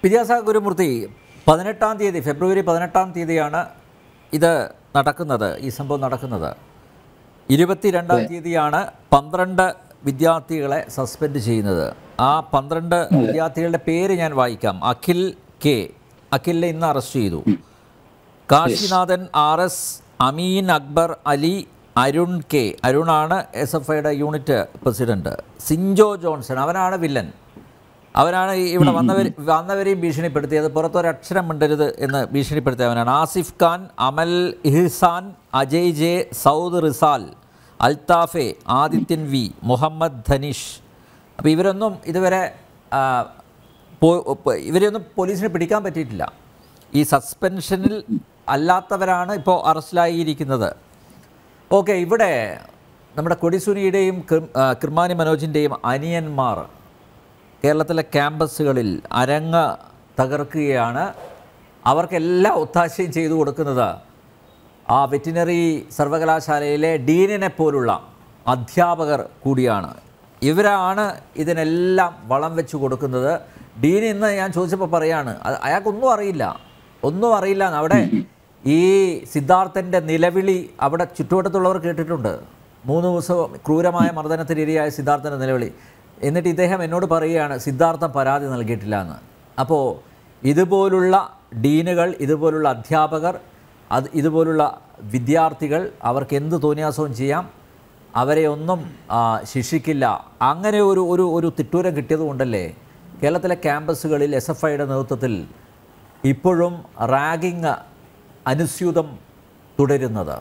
വിദ്യാസാഗർ ഗുരുമൂർത്തി പതിനെട്ടാം തീയതി ഫെബ്രുവരി പതിനെട്ടാം തീയതിയാണ് ഇത് നടക്കുന്നത് ഈ സംഭവം നടക്കുന്നത് ഇരുപത്തിരണ്ടാം തീയതിയാണ് പന്ത്രണ്ട് വിദ്യാർത്ഥികളെ സസ്പെൻഡ് ചെയ്യുന്നത് ആ പന്ത്രണ്ട് വിദ്യാർത്ഥികളുടെ പേര് ഞാൻ വായിക്കാം അഖിൽ കെ അഖിലിനെ ഇന്ന് അറസ്റ്റ് ചെയ്തു Kasinathan R S Ameen Akbar Ali Arun K അരുണാണ് എസ് എഫ് ഐയുടെ യൂണിറ്റ് പ്രസിഡന്റ് സിഞ്ചോ ജോൺസൺ അവനാണ് വില്ലൻ അവനാണ് ഈ ഇവിടെ വന്നവർ വന്നവരെയും ഭീഷണിപ്പെടുത്തിയത് പുറത്തൊരക്ഷരം മിണ്ടരുത് എന്ന് ഭീഷണിപ്പെടുത്തിയവനാണ് ആസിഫ് ഖാൻ അമൽ ഇഹ്സാൻ അജയ് ജെ സൗദ് റിസാൽ അൽത്താഫെ ആദിത്യൻ വി മുഹമ്മദ് ധനീഷ് അപ്പോൾ ഇവരൊന്നും ഇതുവരെ ആ, പോ- പോ- ഇവരെയൊന്നും പോലീസിന് പിടിക്കാൻ പറ്റിയിട്ടില്ല ഈ സസ്പെൻഷനിൽ അല്ലാത്തവരാണ് ഇപ്പോൾ അറസ്റ്റിലായിരിക്കുന്നത് ഓക്കെ ഇവിടെ നമ്മുടെ കൊടിസുനിയുടെയും കിർ- ആ, കിർമാനി മനോജിൻ്റെയും അനിയന്മാർ കേരളത്തിലെ ക്യാമ്പസുകളിൽ അരങ്ങ് തകർക്കുകയാണ് അവർക്കെല്ലാം ഒത്താശയും ചെയ്തു കൊടുക്കുന്നത് ആ വെറ്റിനറി സർവകലാശാലയിലെ ഡീനിനെ പോലുള്ള അധ്യാപകർ കൂടിയാണ് ഇവരാണ് ഇതിനെല്ലാം വളം വെച്ച് കൊടുക്കുന്നത് ഡീൻ ഇന്ന് ഞാൻ ചോദിച്ചപ്പോൾ പറയാണ് അത് അയാൾക്കൊന്നും അറിയില്ല ഒന്നും അറിയില്ല എന്ന്. അവിടെ ഈ സിദ്ധാർത്ഥൻ്റെ നിലവിളി അവിടെ ചുറ്റുവട്ടത്തുള്ളവർ കേട്ടിട്ടുണ്ട് മൂന്ന് ദിവസം ക്രൂരമായ മർദ്ദനത്തിനിരയായ സിദ്ധാർത്ഥൻ്റെ നിലവിളി എന്നിട്ട് ഇദ്ദേഹം എന്നോട് പറയുകയാണ് സിദ്ധാർത്ഥൻ പരാതി നൽകിയിട്ടില്ല എന്ന് അപ്പോൾ ഇതുപോലുള്ള ഡീനുകൾ ഇതുപോലുള്ള അധ്യാപകർ അത് ഇതുപോലുള്ള വിദ്യാർത്ഥികൾ അവർക്ക് എന്ത് തോന്നിയാസവും ചെയ്യാം അവരെ ഒന്നും ആ, ശിക്ഷിക്കില്ല അങ്ങനെ ഒരു ഒരു ഒരു തിട്ടൂരം കിട്ടിയതുകൊണ്ടല്ലേ കേരളത്തിലെ ക്യാമ്പസുകളിൽ എസ് എഫ് ഐയുടെ നേതൃത്വത്തിൽ ഇപ്പോഴും റാഗിങ് അനുസ്യൂതം തുടരുന്നത്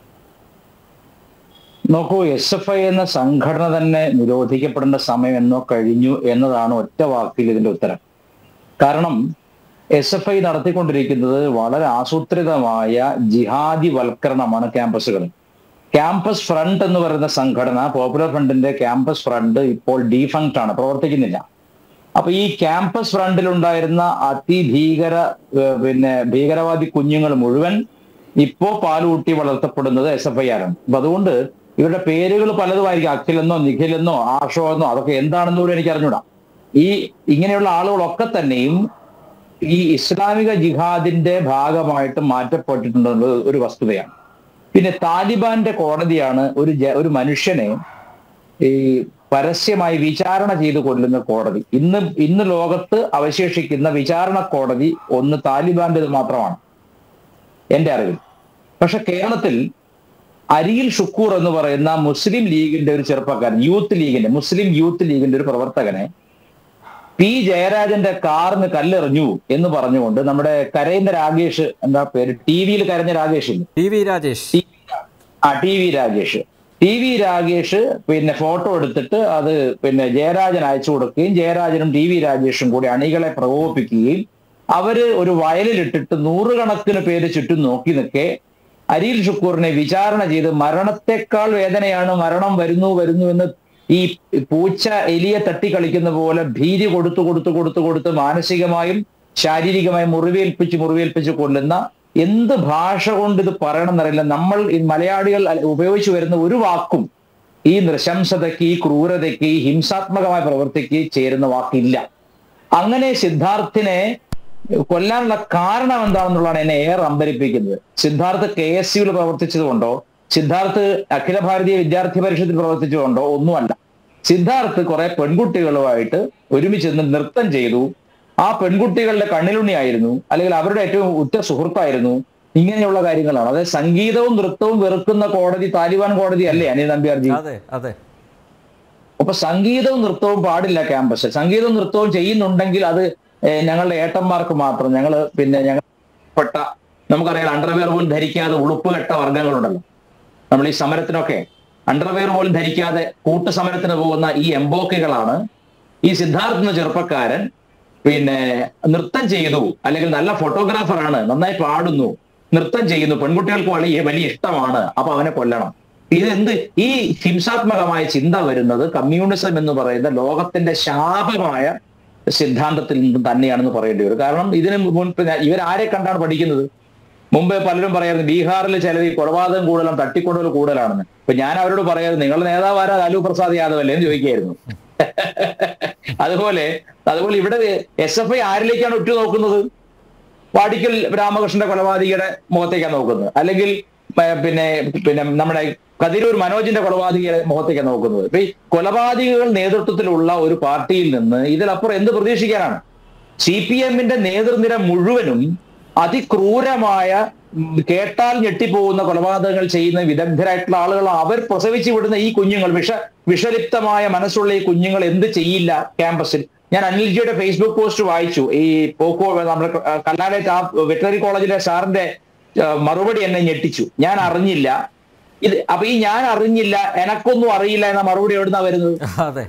നോക്കൂ എസ് എഫ് ഐ എന്ന സംഘടന തന്നെ നിരോധിക്കപ്പെടേണ്ട സമയം എന്നോ കഴിഞ്ഞു എന്നതാണ് ഒറ്റ വാക്കിൽ ഇതിന്റെ ഉത്തരം കാരണം എസ് എഫ് ഐ നടത്തിക്കൊണ്ടിരിക്കുന്നത് വളരെ ആസൂത്രിതമായ ജിഹാദി വൽക്കരണമാണ് ക്യാമ്പസുകൾ ക്യാമ്പസ് ഫ്രണ്ട് എന്ന് പറയുന്ന സംഘടന പോപ്പുലർ ഫ്രണ്ടിന്റെ ക്യാമ്പസ് ഫ്രണ്ട് ഇപ്പോൾ ഡീഫങ്ക്ട് ആണ് പ്രവർത്തിക്കുന്നില്ല അപ്പൊ ഈ ക്യാമ്പസ് ഫ്രണ്ടിലുണ്ടായിരുന്ന അതിഭീകര ഏഹ് പിന്നെ ഭീകരവാദി കുഞ്ഞുങ്ങൾ മുഴുവൻ ഇപ്പോ പാലൂട്ടി വളർത്തപ്പെടുന്നത് എസ് എഫ് ഐ ആണ് അപ്പൊ അതുകൊണ്ട് ഇവരുടെ പേരുകൾ പലതുമായിരിക്കും അഖിലെന്നോ നിഖിലെന്നോ ആഷോ എന്നോ അതൊക്കെ എന്താണെന്ന് പോലും എനിക്ക് അറിഞ്ഞൂടാ ഈ ഇങ്ങനെയുള്ള ആളുകളൊക്കെ തന്നെയും ഈ ഇസ്ലാമിക ജിഹാദിന്റെ ഭാഗമായിട്ട് മാറ്റപ്പെട്ടിട്ടുണ്ടെന്നത് ഒരു വസ്തുതയാണ് പിന്നെ താലിബാന്റെ കോടതിയാണ് ഒരു ജ- ഒരു മനുഷ്യനെ ഈ പരസ്യമായി വിചാരണ ചെയ്ത് കൊല്ലുന്ന കോടതി ഇന്ന് ഇന്ന് ലോകത്ത് അവശേഷിക്കുന്ന വിചാരണ കോടതി ഒന്ന് താലിബാന്റേത് മാത്രമാണ് എന്റെ അറിവിൽ പക്ഷെ കേരളത്തിൽ അരിയിൽ ഷുക്കൂർ എന്ന് പറയുന്ന മുസ്ലിം ലീഗിന്റെ ഒരു ചെറുപ്പക്കാരൻ യൂത്ത് ലീഗിന്റെ മുസ്ലിം യൂത്ത് ലീഗിന്റെ ഒരു പ്രവർത്തകനെ പി ജയരാജന്റെ കാറിന് കല്ലെറിഞ്ഞു എന്ന് പറഞ്ഞുകൊണ്ട് നമ്മുടെ കരയുന്ന രാകേഷ് എന്താ പേര് ടി വിയിൽ കരഞ്ഞ രാകേഷ് ഇല്ലേ? ടി വി രാജേഷ് ടി- ആ T V Rajesh T V Rajesh പിന്നെ ഫോട്ടോ എടുത്തിട്ട് അത് പിന്നെ ജയരാജൻ അയച്ചു കൊടുക്കുകയും ജയരാജനും ടി വി രാജേഷും കൂടി അണികളെ പ്രകോപിപ്പിക്കുകയും അവര് ഒരു വയലിലിട്ടിട്ട് നൂറുകണക്കിന് പേര് ചുറ്റും നോക്കി നിൽക്കെ അരിൽ ഷുക്കൂറിനെ വിചാരണ ചെയ്ത് മരണത്തെക്കാൾ വേദനയാണ് മരണം വരുന്നു വരുന്നു എന്ന് ഈ പൂച്ച എലിയെ തട്ടിക്കളിക്കുന്ന പോലെ ഭീതി കൊടുത്തു കൊടുത്തു കൊടുത്തു കൊടുത്ത് മാനസികമായും ശാരീരികമായും മുറിവേൽപ്പിച്ച് മുറിവേൽപ്പിച്ച് കൊല്ലുന്ന എന്ത് ഭാഷ കൊണ്ട് ഇത് പറയണമെന്നറിയില്ല നമ്മൾ ഈ മലയാളികൾ അല്ല- ഉപയോഗിച്ചു വരുന്ന ഒരു വാക്കും ഈ നൃശംസതയ്ക്ക് ഈ ക്രൂരതയ്ക്ക് ഈ ഹിംസാത്മകമായ പ്രവൃത്തിക്ക് ചേരുന്ന വാക്കില്ല അങ്ങനെ സിദ്ധാർത്ഥിനെ കൊല്ലാനുള്ള കാരണം എന്താണെന്നുള്ളതാണ് എന്നെ ഏറെ അമ്പരിപ്പിക്കുന്നത് സിദ്ധാർത്ഥ് കെ എസ് യുവിൽ പ്രവർത്തിച്ചതുകൊണ്ടോ സിദ്ധാർത്ഥ് അഖില ഭാരതീയ വിദ്യാർത്ഥി പരിഷത്തിൽ പ്രവർത്തിച്ചതുകൊണ്ടോ ഒന്നുമല്ല സിദ്ധാർത്ഥ് കുറെ പെൺകുട്ടികളുമായിട്ട് ഒരുമിച്ച് നിന്ന് നൃത്തം ചെയ്തു ആ പെൺകുട്ടികളുടെ കണ്ണിലുണ്ണിയായിരുന്നു അല്ലെങ്കിൽ അവരുടെ ഏറ്റവും ഉറ്റ സുഹൃത്തായിരുന്നു ഇങ്ങനെയുള്ള കാര്യങ്ങളാണ് അതായത് സംഗീതവും നൃത്തവും വെറുക്കുന്ന കോടതി താലിബാൻ കോടതി അല്ലേ അനിൽ നമ്പ്യാർജി അതെ അതെ അപ്പൊ സംഗീതവും നൃത്തവും പാടില്ല ക്യാമ്പസ് സംഗീതവും നൃത്തവും ചെയ്യുന്നുണ്ടെങ്കിൽ അത് ഏഹ്, ഞങ്ങളുടെ ഏട്ടന്മാർക്ക് മാത്രം ഞങ്ങള് പിന്നെ ഞങ്ങൾ പെട്ട നമുക്കറിയാം അണ്ടർവെയർ പോലും ധരിക്കാതെ ഉളുപ്പ് കെട്ട വർഗ്ഗങ്ങളുണ്ടല്ലോ നമ്മൾ ഈ സമരത്തിനൊക്കെ അണ്ടർവെയർ പോലും ധരിക്കാതെ കൂട്ടുസമരത്തിന് പോകുന്ന ഈ എംബോക്കികളാണ് ഈ സിദ്ധാർത്ഥ എന്ന ചെറുപ്പക്കാരൻ പിന്നെ നൃത്തം ചെയ്തു അല്ലെങ്കിൽ നല്ല ഫോട്ടോഗ്രാഫറാണ് നന്നായി പാടുന്നു നൃത്തം ചെയ്യുന്നു പെൺകുട്ടികൾക്ക് വലിയ വലിയ ഇഷ്ടമാണ് അപ്പൊ അവനെ കൊല്ലണം ഇതെന്ത് ഈ ഹിംസാത്മകമായ ചിന്ത വരുന്നത് കമ്മ്യൂണിസം എന്ന് പറയുന്ന ലോകത്തിന്റെ ശാപമായ സിദ്ധാന്തത്തിൽ നിന്നും തന്നെയാണെന്ന് പറയേണ്ടി വരും കാരണം ഇതിന് മുൻപ് ഞാൻ- ഇവരാരെ കണ്ടാണ് പഠിക്കുന്നത് മുമ്പ് പലരും പറയായിരുന്നു ബീഹാറിൽ ചിലത് ഈ കൊലപാതകം കൂടുതലും തട്ടിക്കൊണ്ടുപോകൽ കൂടുതലാണെന്ന് അപ്പൊ ഞാൻ അവരോട് പറയാറ് നിങ്ങളുടെ നേതാവ് ആരാ ലാലു പ്രസാദ് യാദവ് അല്ലേ എന്ന് ചോദിക്കായിരുന്നു അതുപോലെ അതുപോലെ ഇവിടെ എസ് എഫ് ഐ ആരിലേക്കാണ് ഉറ്റു നോക്കുന്നത് വാടിക്കൽ രാമകൃഷ്ണന്റെ കൊലപാതകിയുടെ മുഖത്തേക്കാണ് നോക്കുന്നത് അല്ലെങ്കിൽ ഏർ പിന്നെ പിന്നെ നമ്മുടെ കതിരൂർ മനോജിന്റെ കൊലപാതകിയുടെ മുഖത്തേക്കാണ് നോക്കുന്നത് ഇപ്പൊ ഈ കൊലപാതകികൾ നേതൃത്വത്തിലുള്ള ഒരു പാർട്ടിയിൽ നിന്ന് ഇതിലപ്പുറം എന്ത് പ്രതീക്ഷിക്കാനാണ് സി പി എമ്മിന്റെ നേതൃനിര മുഴുവനും അതിക്രൂരമായ ഉം, കേട്ടാൽ ഞെട്ടിപ്പോകുന്ന കൊലപാതകങ്ങൾ ചെയ്യുന്ന വിദഗ്ധരായിട്ടുള്ള ആളുകൾ അവർ പ്രസവിച്ചു വിടുന്ന ഈ കുഞ്ഞുങ്ങൾ വിഷ വിഷലിപ്തമായ മനസ്സുള്ള ഈ കുഞ്ഞുങ്ങൾ എന്ത് ചെയ്യില്ല ക്യാമ്പസിൽ ഞാൻ അനിൽജിയുടെ ഫേസ്ബുക്ക് പോസ്റ്റ് വായിച്ചു ഈ പോക്കോ നമ്മുടെ കല്ലാലയത്ത് ആ വെറ്ററിനറി കോളേജിലെ സാറിന്റെ ആ, മറുപടി എന്നെ ഞെട്ടിച്ചു ഞാൻ അറിഞ്ഞില്ല ഇത് അപ്പൊ ഈ ഞാൻ അറിഞ്ഞില്ല എനക്കൊന്നും അറിയില്ല എന്ന മറുപടി എവിടുന്നാ വരുന്നത് അതെ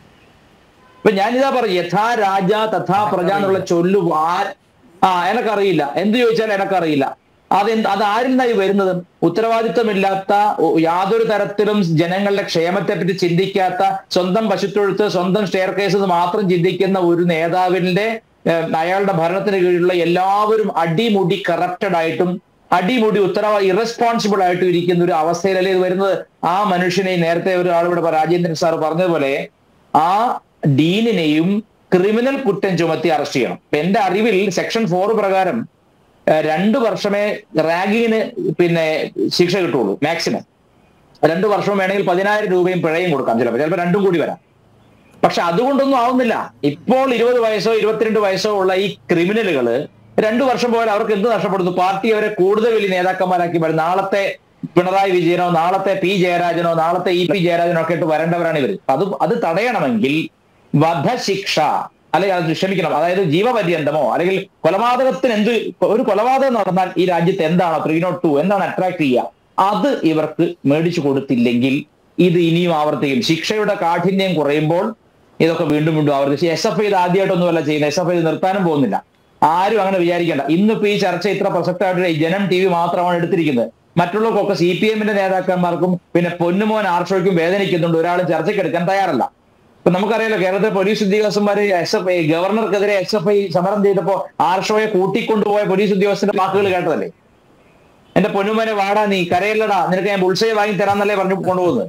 ഇപ്പൊ ഞാനിതാ പറഞ്ഞു യഥാ രാജ തഥാ പ്രജ എന്നുള്ള ചൊല്ലു ആ- ആ എനക്കറിയില്ല എന്ത് ചോദിച്ചാൽ എനക്കറിയില്ല അത് എന്ത് അത് ആരിൽ നിന്നായി വരുന്നത് ഉത്തരവാദിത്വമില്ലാത്ത ഒ- യാതൊരു തരത്തിലും ജനങ്ങളുടെ ക്ഷേമത്തെ പറ്റി ചിന്തിക്കാത്ത സ്വന്തം പശുത്തൊഴുത്ത് സ്വന്തം സ്റ്റെയർ കേസ് എന്ന് മാത്രം ചിന്തിക്കുന്ന ഒരു നേതാവിന്റെ ഏഹ്, അയാളുടെ ഭരണത്തിന് കീഴിലുള്ള എല്ലാവരും അടിമുടി കറപ്റ്റഡ് ആയിട്ടും അടിമുടി ഉത്തരവാ ഇറസ്പോൺസിബിൾ ആയിട്ടും ഇരിക്കുന്ന ഒരു അവസ്ഥയിലല്ലേ ഇത് വരുന്നത് ആ മനുഷ്യനെ നേരത്തെ ഒരാൾ ഇവിടെ രാജേന്ദ്രൻ സാർ പറഞ്ഞതുപോലെ ആ ഡീനിനെയും ക്രിമിനൽ കുറ്റം ചുമത്തി അറസ്റ്റ് ചെയ്യണം ഇപ്പൊ എന്റെ അറിവിൽ സെക്ഷൻ ഫോർ പ്രകാരം ഏഹ്, രണ്ടു വർഷമേ റാഗിങ്ങിന് പിന്നെ ശിക്ഷ കിട്ടുള്ളൂ മാക്സിമം രണ്ടു വർഷം വേണമെങ്കിൽ പതിനായിരം രൂപയും പിഴയും കൊടുക്കാം ചിലപ്പോൾ ചിലപ്പോൾ രണ്ടും കൂടി വരാം പക്ഷെ അതുകൊണ്ടൊന്നും ആവുന്നില്ല ഇപ്പോൾ ഇരുപത് വയസ്സോ ഇരുപത്തിരണ്ട് വയസ്സോ ഉള്ള ഈ ക്രിമിനലുകള് രണ്ടു വർഷം പോയാൽ അവർക്ക് എന്ത് നഷ്ടപ്പെടുന്നു പാർട്ടി അവരെ കൂടുതൽ വലിയ നേതാക്കന്മാരാക്കി വരും നാളത്തെ പിണറായി വിജയനോ നാളത്തെ പി ജയരാജനോ നാളത്തെ ഇ പി ജയരാജനോ ഒക്കെ ആയിട്ട് വരേണ്ടവരാണ് ഇവർ അത് അത് തടയണമെങ്കിൽ വധശിക്ഷ അല്ലെങ്കിൽ അത് ക്ഷമിക്കണം അതായത് ജീവപര്യന്തമോ അല്ലെങ്കിൽ കൊലപാതകത്തിന് എന്ത് ഒരു കൊലപാതകം നടന്നാൽ ഈ രാജ്യത്ത് എന്താണ് ത്രീ നോട്ട് ടു എന്താണ് അട്രാക്ട് ചെയ്യുക അത് ഇവർക്ക് മേടിച്ചു കൊടുത്തില്ലെങ്കിൽ ഇത് ഇനിയും ആവർത്തിക്കും ശിക്ഷയുടെ കാഠിന്യം കുറയുമ്പോൾ ഇതൊക്കെ വീണ്ടും വീണ്ടും ആവർത്തിച്ച് എസ് എഫ് ഐ ഇത് ആദ്യമായിട്ടൊന്നുമല്ല ചെയ്യുന്നത് എസ് എഫ് ഐ ഇത് നിർത്താനും പോകുന്നില്ല ആരും അങ്ങനെ വിചാരിക്കേണ്ട ഇന്നിപ്പോ ഈ ചർച്ച ഇത്ര പ്രസക്തമായിട്ട് ഈ ജനം ടി വി മാത്രമാണ് എടുത്തിരിക്കുന്നത് മറ്റുള്ളവർക്കൊക്കെ സി പി എമ്മിന്റെ നേതാക്കന്മാർക്കും പിന്നെ പൊന്നുമോൻ ആർഷോയ്ക്കും വേദനിക്കുന്നുണ്ട് ഒരാളും ചർച്ചയ്ക്ക് എടുക്കാൻ തയ്യാറല്ല ഇപ്പൊ നമുക്കറിയാലോ കേരളത്തിലെ പോലീസ് ഉദ്യോഗസ്ഥന്മാര് എസ് എഫ് ഐ ഗവർണർക്കെതിരെ എസ് എഫ് ഐ സമരം ചെയ്തപ്പോ ആർഷോയെ കൂട്ടിക്കൊണ്ടുപോയ പോലീസ് ഉദ്യോഗസ്ഥന്റെ വാക്കുകൾ കേട്ടതല്ലേ എന്റെ പൊന്നുമോനെ വാടാ നീ കരയില്ലടാ നിനക്ക് ഞാൻ ബുൾസയെ വാങ്ങി തരാന്നല്ലേ പറഞ്ഞു കൊണ്ടുപോകുന്നത്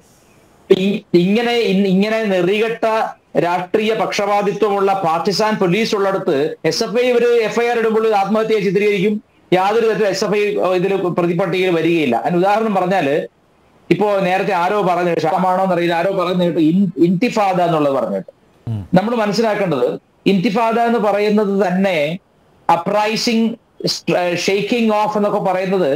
ഇ- ഇങ്ങനെ ഇ- ഇങ്ങനെ നെറികെട്ട രാഷ്ട്രീയ പക്ഷപാതിത്വമുള്ള പാകിസ്ഥാൻ പോലീസ് ഉള്ളിടത്ത് എസ് എഫ് ഐ ഒരു എഫ്ഐആർ ഇടുമ്പോൾ ഇത് ആത്മഹത്യയെ ചിത്രീകരിക്കും യാതൊരു തരത്തിലും എസ് എഫ് ഐ ഇതിൽ പ്രതിപട്ടികയിൽ വരികയില്ല അതിന് ഉദാഹരണം പറഞ്ഞാല് ഇപ്പോ നേരത്തെ ആരോ പറഞ്ഞു ക്ഷാമാണോ എന്നറിയില്ല ആരോ പറഞ്ഞു കേട്ടു ഇൻ- ഇന്തിഫാദ എന്നുള്ളത് പറഞ്ഞു കേട്ടു ഉം. നമ്മൾ മനസ്സിലാക്കേണ്ടത് ഇന്തിഫാദ എന്ന് പറയുന്നത് തന്നെ അപ്രൈസിങ് ഷെയ്ക്കിംഗ് ഓഫ് എന്നൊക്കെ പറയുന്നത്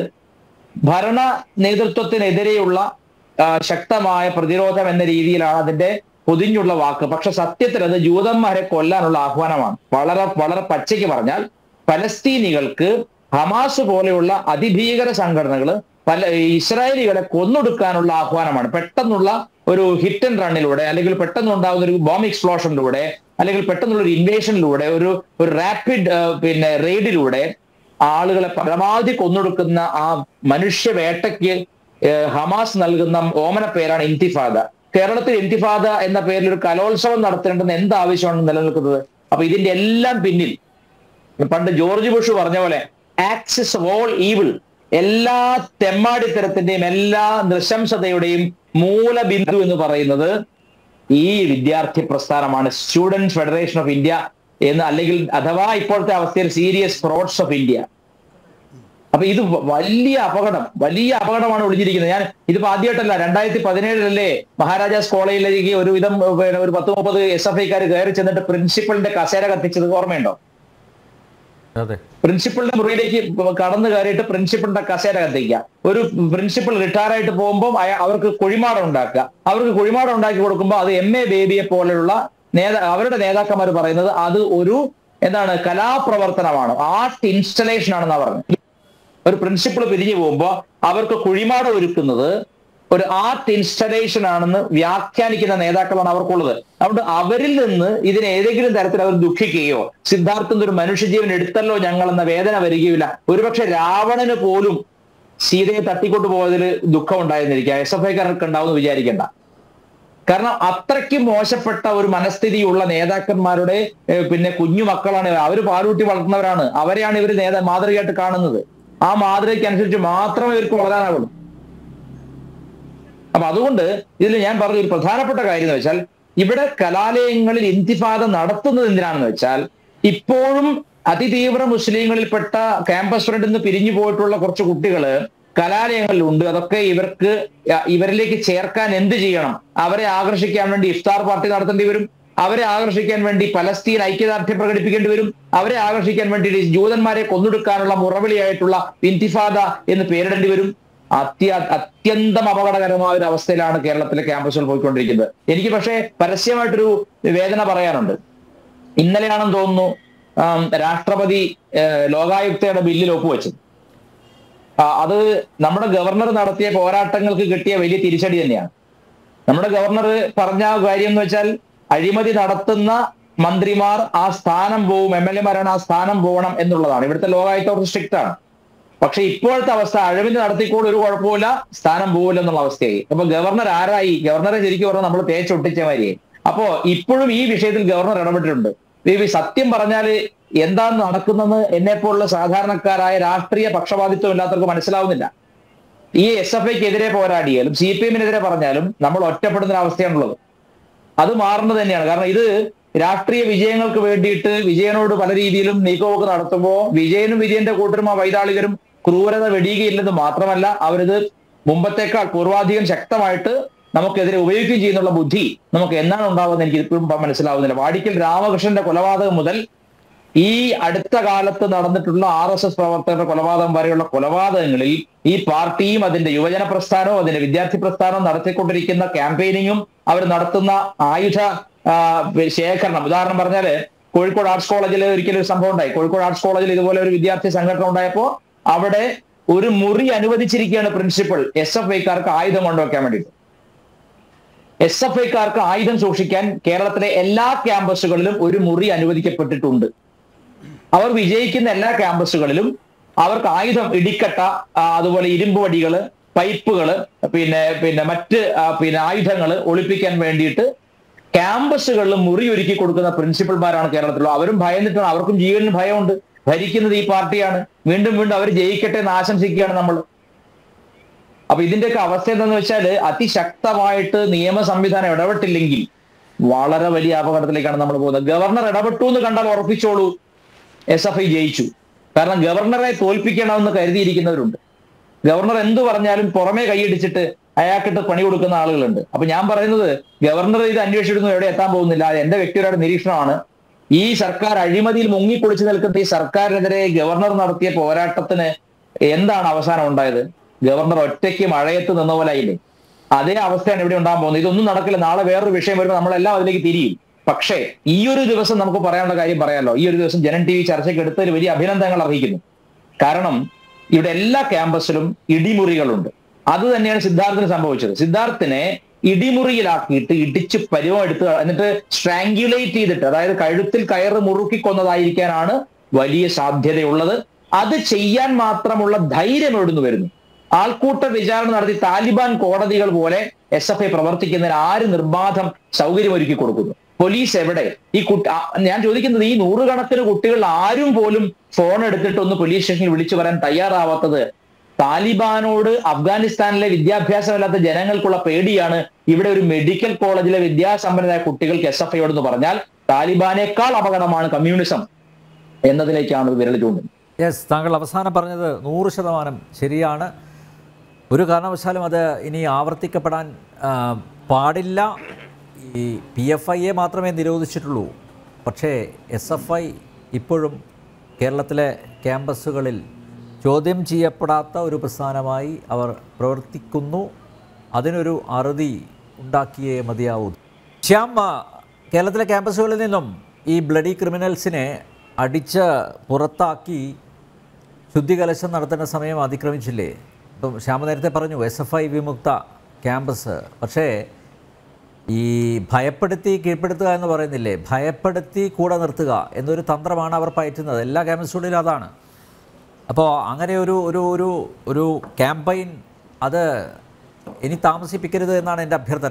ഭരണ നേതൃത്വത്തിനെതിരെയുള്ള ആ, ശക്തമായ പ്രതിരോധം എന്ന രീതിയിലാണ് അതിന്റെ പൊതിഞ്ഞുള്ള വാക്ക് പക്ഷെ സത്യത്തിൽ അത് ജൂതന്മാരെ കൊല്ലാനുള്ള ആഹ്വാനമാണ് വളരെ വളരെ പച്ചയ്ക്ക് പറഞ്ഞാൽ പലസ്തീനികൾക്ക് ഹമാസ് പോലെയുള്ള അതിഭീകര സംഘടനകൾ പല ഇസ്രായേലികളെ കൊന്നൊടുക്കാനുള്ള ആഹ്വാനമാണ് പെട്ടെന്നുള്ള ഒരു ഹിറ്റ് ആൻഡ് റണ്ണിലൂടെ അല്ലെങ്കിൽ പെട്ടെന്ന് ഉണ്ടാകുന്ന ഒരു ബോംബ് എക്സ്പ്ലോഷനിലൂടെ അല്ലെങ്കിൽ പെട്ടെന്നുള്ള ഒരു ഇൻവേഷനിലൂടെ ഒരു ഒരു റാപ്പിഡ് പിന്നെ റെയ്ഡിലൂടെ ആളുകളെ പരമാവധി കൊന്നൊടുക്കുന്ന ആ മനുഷ്യ വേട്ടയ്ക്ക് ഏഹ് ഹമാസ് നൽകുന്ന ഓമന പേരാണ് ഇന്തിഫാദ കേരളത്തിൽ ഇന്തിഫാദ എന്ന പേരിൽ ഒരു കലോത്സവം നടത്തേണ്ടെന്ന് എന്ത് ആവശ്യമാണ് നിലനിൽക്കുന്നത് അപ്പൊ ഇതിന്റെ എല്ലാം പിന്നിൽ പണ്ട് ജോർജ് ബുഷ് പറഞ്ഞ പോലെ ആക്സിസ് ഓഫ് ഓൾ ഈവിൾ എല്ലാ തെമ്മാടിത്തരത്തിന്റെയും എല്ലാ നൃശംസതയുടെയും മൂലബിന്ദു എന്ന് പറയുന്നത് ഈ വിദ്യാർത്ഥി പ്രസ്ഥാനമാണ് സ്റ്റുഡന്റ് ഫെഡറേഷൻ ഓഫ് ഇന്ത്യ എന്ന് അല്ലെങ്കിൽ അഥവാ ഇപ്പോഴത്തെ അവസ്ഥയിൽ സീരിയസ് ഫ്രോഡ്സ് ഓഫ് ഇന്ത്യ അപ്പൊ ഇത് വ- വലിയ അപകടം വലിയ അപകടമാണ് ഒളിഞ്ഞിരിക്കുന്നത് ഞാൻ ഇതിപ്പോ ആദ്യമായിട്ടല്ല രണ്ടായിരത്തി പതിനേഴിലല്ലേ മഹാരാജാസ് കോളേജിലേക്ക് ഒരു വിധം പിന്നെ ഒരു പത്ത് മുപ്പത് എസ് എഫ് ഐക്കാർ കയറി ചെന്നിട്ട് പ്രിൻസിപ്പളിന്റെ കസേര കത്തിച്ചത് ഓർമ്മയുണ്ടോ അതെ പ്രിൻസിപ്പളിന്റെ മുറിയിലേക്ക് കടന്നു കയറിയിട്ട് പ്രിൻസിപ്പളിന്റെ കസേര കത്തിക്കുക ഒരു പ്രിൻസിപ്പൾ റിട്ടയർ ആയിട്ട് പോകുമ്പോൾ അയ- അവർക്ക് കുഴിമാടം ഉണ്ടാക്കുക അവർക്ക് കുഴിമാടം ഉണ്ടാക്കി കൊടുക്കുമ്പോൾ അത് എം എ ബേബിയെ പോലെയുള്ള നേതാ അവരുടെ നേതാക്കന്മാർ പറയുന്നത് അത് ഒരു എന്താണ് കലാപ്രവർത്തനമാണ് ആർട്ട് ഇൻസ്റ്റലേഷൻ ആണെന്നാ പറഞ്ഞത് ഒരു പ്രിൻസിപ്പൾ പിരിഞ്ഞു പോകുമ്പോൾ അവർക്ക് കുഴിമാടം ഒരുക്കുന്നത് ഒരു ആർട്ട് ഇൻസ്റ്റലേഷൻ ആണെന്ന് വ്യാഖ്യാനിക്കുന്ന നേതാക്കളാണ് അവർക്കുള്ളത് അതുകൊണ്ട് അവരിൽ നിന്ന് ഇതിന് ഏതെങ്കിലും തരത്തിൽ അവർ ദുഃഖിക്കുകയോ സിദ്ധാർത്ഥന്റെ ഒരു മനുഷ്യജീവൻ എടുത്തല്ലോ ഞങ്ങൾ എന്ന വേദന വരികയില്ല ഒരുപക്ഷെ രാവണന് പോലും സീതയെ തട്ടിക്കൊണ്ടു പോയതിൽ ദുഃഖം ഉണ്ടായിരുന്നിരിക്കുക എസ് എഫ് ഐക്കാർക്ക് ഉണ്ടാവും എന്ന് വിചാരിക്കേണ്ട കാരണം അത്രയ്ക്ക് മോശപ്പെട്ട ഒരു മനസ്ഥിതിയുള്ള നേതാക്കന്മാരുടെ ഏഹ്, പിന്നെ കുഞ്ഞു മക്കളാണ് അവർ പാലൂട്ടി വളർത്തുന്നവരാണ് അവരെയാണ് ഇവർ നേതാ മാതൃകയായിട്ട് കാണുന്നത് ആ മാതൃകയ്ക്ക് അനുസരിച്ച് മാത്രമേ ഇവർക്ക് വളരാനാവുള്ളൂ അപ്പൊ അതുകൊണ്ട് ഇതിൽ ഞാൻ പറഞ്ഞ ഒരു പ്രധാനപ്പെട്ട കാര്യം എന്ന് വെച്ചാൽ ഇവിടെ കലാലയങ്ങളിൽ ഇന്തിഫാദ നടത്തുന്നത് എന്തിനാണെന്ന് വെച്ചാൽ ഇപ്പോഴും അതിതീവ്ര മുസ്ലിങ്ങളിൽപ്പെട്ട ക്യാമ്പസ് ഫ്രണ്ടിൽ നിന്ന് പിരിഞ്ഞു പോയിട്ടുള്ള കുറച്ച് കുട്ടികള് കലാലയങ്ങളിലുണ്ട് അതൊക്കെ ഇവർക്ക് ഇവരിലേക്ക് ചേർക്കാൻ എന്ത് ചെയ്യണം അവരെ ആകർഷിക്കാൻ വേണ്ടി ഇഫ്താർ പാർട്ടി നടത്തേണ്ടി വരും അവരെ ആകർഷിക്കാൻ വേണ്ടി പലസ്തീൻ ഐക്യദാർഢ്യം പ്രകടിപ്പിക്കേണ്ടി വരും അവരെ ആകർഷിക്കാൻ വേണ്ടി ജൂതന്മാരെ കൊന്നൊടുക്കാനുള്ള മുറവിളിയായിട്ടുള്ള ഇന്തിഫാദ എന്ന് പേരിടേണ്ടി വരും അത്യ അത്യന്തം അപകടകരമായ ഒരു അവസ്ഥയിലാണ് കേരളത്തിലെ ക്യാമ്പസുകൾ പോയിക്കൊണ്ടിരിക്കുന്നത് എനിക്ക് പക്ഷേ പരസ്യമായിട്ടൊരു വേദന പറയാനുണ്ട് ഇന്നലെയാണെന്ന് തോന്നുന്നു ആം, രാഷ്ട്രപതി ഏഹ്, ലോകായുക്തയുടെ ബില്ലിൽ ഒപ്പുവെച്ചത് ആ, അത് നമ്മുടെ ഗവർണർ നടത്തിയ പോരാട്ടങ്ങൾക്ക് കിട്ടിയ വലിയ തിരിച്ചടി തന്നെയാണ് നമ്മുടെ ഗവർണർ പറഞ്ഞ കാര്യം എന്ന് വെച്ചാൽ അഴിമതി നടത്തുന്ന മന്ത്രിമാർ ആ സ്ഥാനം പോവും എം എൽ എമാരാണ് ആ സ്ഥാനം പോകണം എന്നുള്ളതാണ് ഇവിടുത്തെ ലോകായുക്ത കുറച്ച് സ്ട്രിക്റ്റ് ആണ് പക്ഷെ ഇപ്പോഴത്തെ അവസ്ഥ അഴിമതി നടത്തിക്കൂടെ ഒരു കുഴപ്പമില്ല സ്ഥാനം പോവില്ല എന്നുള്ള അവസ്ഥയായി അപ്പൊ ഗവർണർ ആരായി ഗവർണറെ ശരിക്കും പറഞ്ഞാൽ നമ്മൾ തേച്ചൊട്ടിച്ച മാതിരിയായി അപ്പോ ഇപ്പോഴും ഈ വിഷയത്തിൽ ഗവർണർ ഇടപെട്ടിട്ടുണ്ട് ഈ സത്യം പറഞ്ഞാല് എന്താണ് നടക്കുന്നതെന്ന് എന്നെ പോലുള്ള സാധാരണക്കാരായ രാഷ്ട്രീയ പക്ഷപാതിത്വം ഇല്ലാത്തവർക്ക് മനസ്സിലാവുന്നില്ല ഈ എസ് എഫ് ഐക്കെതിരെ പോരാടിയാലും സി പി എമ്മിനെതിരെ പറഞ്ഞാലും നമ്മൾ ഒറ്റപ്പെടുന്ന ഒരു അവസ്ഥയാണുള്ളത് അത് മാറുന്നത് തന്നെയാണ് കാരണം ഇത് രാഷ്ട്രീയ വിജയങ്ങൾക്ക് വേണ്ടിയിട്ട് വിജയനോട് പല രീതിയിലും നീക്കമൊക്കെ നടത്തുമ്പോൾ വിജയനും വിജയന്റെ കൂട്ടരും ആ വൈതാളികരും ക്രൂരത വെടിയുകയില്ലെന്ന് മാത്രമല്ല അവരിത് മുമ്പത്തേക്കാൾ പൂർവാധികം ശക്തമായിട്ട് നമുക്കെതിരെ ഉപയോഗിക്കുകയും ചെയ്യുന്നുള്ള ബുദ്ധി നമുക്ക് എന്നാണ് ഉണ്ടാവുന്നത് എനിക്ക് ഇപ്പോഴും മനസ്സിലാവുന്നില്ല വാടിക്കൽ രാമകൃഷ്ണന്റെ കൊലപാതകം മുതൽ ഈ അടുത്ത കാലത്ത് നടന്നിട്ടുള്ള ആർ എസ് എസ് പ്രവർത്തകരുടെ കൊലപാതകം വരെയുള്ള കൊലപാതകങ്ങളിൽ ഈ പാർട്ടിയും അതിന്റെ യുവജന പ്രസ്ഥാനവും അതിന്റെ വിദ്യാർത്ഥി പ്രസ്ഥാനവും നടത്തിക്കൊണ്ടിരിക്കുന്ന ക്യാമ്പയിനിങ്ങും അവർ നടത്തുന്ന ആയുധ ആ, ശേഖരണം ഉദാഹരണം പറഞ്ഞാല് കോഴിക്കോട് ആർട്സ് കോളേജിൽ ഒരിക്കലും ഒരു സംഭവം ഉണ്ടായി കോഴിക്കോട് ആർട്സ് കോളേജിൽ ഇതുപോലെ ഒരു വിദ്യാർത്ഥി സംഘടന ഉണ്ടായപ്പോ അവിടെ ഒരു മുറി അനുവദിച്ചിരിക്കുകയാണ് പ്രിൻസിപ്പൽ എസ് എഫ് ഐക്കാർക്ക് ആയുധം കൊണ്ടുവയ്ക്കാൻ വേണ്ടിയിട്ട് എസ് എഫ് ഐക്കാർക്ക് ആയുധം സൂക്ഷിക്കാൻ കേരളത്തിലെ എല്ലാ ക്യാമ്പസുകളിലും ഒരു മുറി അനുവദിക്കപ്പെട്ടിട്ടുണ്ട് അവർ വിജയിക്കുന്ന എല്ലാ ക്യാമ്പസുകളിലും അവർക്ക് ആയുധം ഇടിക്കട്ട ആ, അതുപോലെ ഇരുമ്പ് വടികള് പൈപ്പുകള് പിന്നെ പിന്നെ മറ്റ് ആ, പിന്നെ ആയുധങ്ങൾ ഒളിപ്പിക്കാൻ വേണ്ടിയിട്ട് ക്യാമ്പസുകളിൽ മുറി ഒരുക്കി കൊടുക്കുന്ന പ്രിൻസിപ്പൽമാരാണ് കേരളത്തിലുള്ളത് അവരും ഭയന്നിട്ടാണ് അവർക്കും ജീവനിന് ഭയമുണ്ട് ഭരിക്കുന്നത് ഈ പാർട്ടിയാണ് വീണ്ടും വീണ്ടും അവർ ജയിക്കട്ടെ എന്ന് ആശംസിക്കുകയാണ് നമ്മൾ അപ്പൊ ഇതിന്റെയൊക്കെ അവസ്ഥ എന്താന്ന് വെച്ചാല് അതിശക്തമായിട്ട് നിയമ സംവിധാനം ഇടപെട്ടില്ലെങ്കിൽ വളരെ വലിയ അപകടത്തിലേക്കാണ് നമ്മൾ പോകുന്നത് ഗവർണർ ഇടപെട്ടു എന്ന് കണ്ടാൽ ഉറപ്പിച്ചോളൂ എസ് എഫ് ഐ ജയിച്ചു കാരണം ഗവർണറെ തോൽപ്പിക്കണമെന്ന് കരുതിയിരിക്കുന്നവരുണ്ട് ഗവർണർ എന്തു പറഞ്ഞാലും പുറമേ കൈയടിച്ചിട്ട് അയാൾക്കിട്ട് പണി കൊടുക്കുന്ന ആളുകളുണ്ട് അപ്പൊ ഞാൻ പറയുന്നത് ഗവർണർ ഇത് അന്വേഷിച്ചിരുന്നു എവിടെ എത്താൻ പോകുന്നില്ല അത് എന്റെ വ്യക്തിപരമായ നിരീക്ഷണമാണ് ഈ സർക്കാർ അഴിമതിയിൽ മുങ്ങിക്കുളിച്ചു നിൽക്കുന്ന ഈ സർക്കാരിനെതിരെ ഗവർണർ നടത്തിയ പോരാട്ടത്തിന് എന്താണ് അവസാനം ഉണ്ടായത് ഗവർണർ ഒറ്റയ്ക്ക് മഴയത്ത് നിന്ന പോലെ ആയില്ലേ അതേ അവസ്ഥയാണ് ഇവിടെ ഉണ്ടാകാൻ പോകുന്നത് ഇതൊന്നും നടക്കില്ല നാളെ വേറൊരു വിഷയം വരുമ്പോൾ നമ്മളെല്ലാം അതിലേക്ക് തിരിയും പക്ഷേ ഈ ഒരു ദിവസം നമുക്ക് പറയാനുള്ള കാര്യം പറയാമല്ലോ ഈ ഒരു ദിവസം ജനൻ ടി വി ചർച്ചയ്ക്ക് എടുത്തതിൽ വലിയ അഭിനന്ദനങ്ങൾ അർഹിക്കുന്നു കാരണം ഇവിടെ എല്ലാ ക്യാമ്പസിലും ഇടിമുറികളുണ്ട് അത് തന്നെയാണ് സിദ്ധാർത്ഥിന് സംഭവിച്ചത് സിദ്ധാർത്ഥിനെ ഇടിമുറിയിലാക്കിയിട്ട് ഇടിച്ച് പരിവം എടുത്ത് എന്നിട്ട് സ്ട്രാങ്കുലേറ്റ് ചെയ്തിട്ട് അതായത് കഴുത്തിൽ കയറ് മുറുക്കി കൊന്നതായിരിക്കാനാണ് വലിയ സാധ്യതയുള്ളത് അത് ചെയ്യാൻ മാത്രമുള്ള ധൈര്യം എവിടുന്ന് വരുന്നു ആൾക്കൂട്ട വിചാരണ നടത്തി താലിബാൻ കോടതികൾ പോലെ എസ് എഫ് ഐ പ്രവർത്തിക്കുന്നതിന് ആര് നിർബാധം സൗകര്യമൊരുക്കി കൊടുക്കുന്നു പോലീസ് എവിടെ ഈ കുട്ടി ആ, ഞാൻ ചോദിക്കുന്നത് ഈ നൂറുകണക്കിന് കുട്ടികൾ ആരും പോലും ഫോൺ എടുത്തിട്ട് ഒന്ന് പോലീസ് സ്റ്റേഷനിൽ വിളിച്ചു വരാൻ തയ്യാറാവാത്തത് താലിബാനോട് അഫ്ഗാനിസ്ഥാനിലെ വിദ്യാഭ്യാസമില്ലാത്ത ജനങ്ങൾക്കുള്ള പേടിയാണ് ഇവിടെ ഒരു മെഡിക്കൽ കോളേജിലെ വിദ്യാസമ്പന്നരായ കുട്ടികൾക്ക് എസ് എഫ് ഐയോടെന്ന് പറഞ്ഞാൽ താലിബാനേക്കാൾ അപകടമാണ് കമ്മ്യൂണിസം എന്നതിലേക്കാണ് ഇത് വിരൽ ചൂണ്ടുന്നത് യെസ് താങ്കൾ അവസാനം പറഞ്ഞത് നൂറ് ശതമാനം ശരിയാണ് ഒരു കാരണവശാലും അത് ഇനി ആവർത്തിക്കപ്പെടാൻ ആ, പാടില്ല ഈ പി എഫ് ഐയെ മാത്രമേ നിരോധിച്ചിട്ടുള്ളൂ പക്ഷേ എസ് എഫ് ഐ ഇപ്പോഴും കേരളത്തിലെ ക്യാമ്പസുകളിൽ ചോദ്യം ചെയ്യപ്പെടാത്ത ഒരു പ്രസ്ഥാനമായി അവർ പ്രവർത്തിക്കുന്നു അതിനൊരു അറുതി ഉണ്ടാക്കിയേ മതിയാവൂ ശ്യാം ആ, കേരളത്തിലെ ക്യാമ്പസുകളിൽ നിന്നും ഈ ബ്ലഡി ക്രിമിനൽസിനെ അടിച്ച് പുറത്താക്കി ശുദ്ധികലശം നടത്തേണ്ട സമയം അതിക്രമിച്ചില്ലേ ഇപ്പം ശ്യാമ നേരത്തെ പറഞ്ഞു എസ് എഫ് ഐ വിമുക്ത ക്യാമ്പസ് പക്ഷേ ഈ ഭയപ്പെടുത്തി കീഴ്പ്പെടുത്തുക എന്ന് പറയുന്നില്ലേ ഭയപ്പെടുത്തി കൂടെ നിർത്തുക എന്നൊരു തന്ത്രമാണ് അവർ പയറ്റുന്നത് എല്ലാ ക്യാമ്പസുകളിലും അതാണ് അപ്പോൾ അങ്ങനെ ഒരു ഒരു ഒരു ഒരു ക്യാമ്പയിൻ അത് ഇനി താമസിപ്പിക്കരുത് എന്നാണ് എൻ്റെ അഭ്യർത്ഥന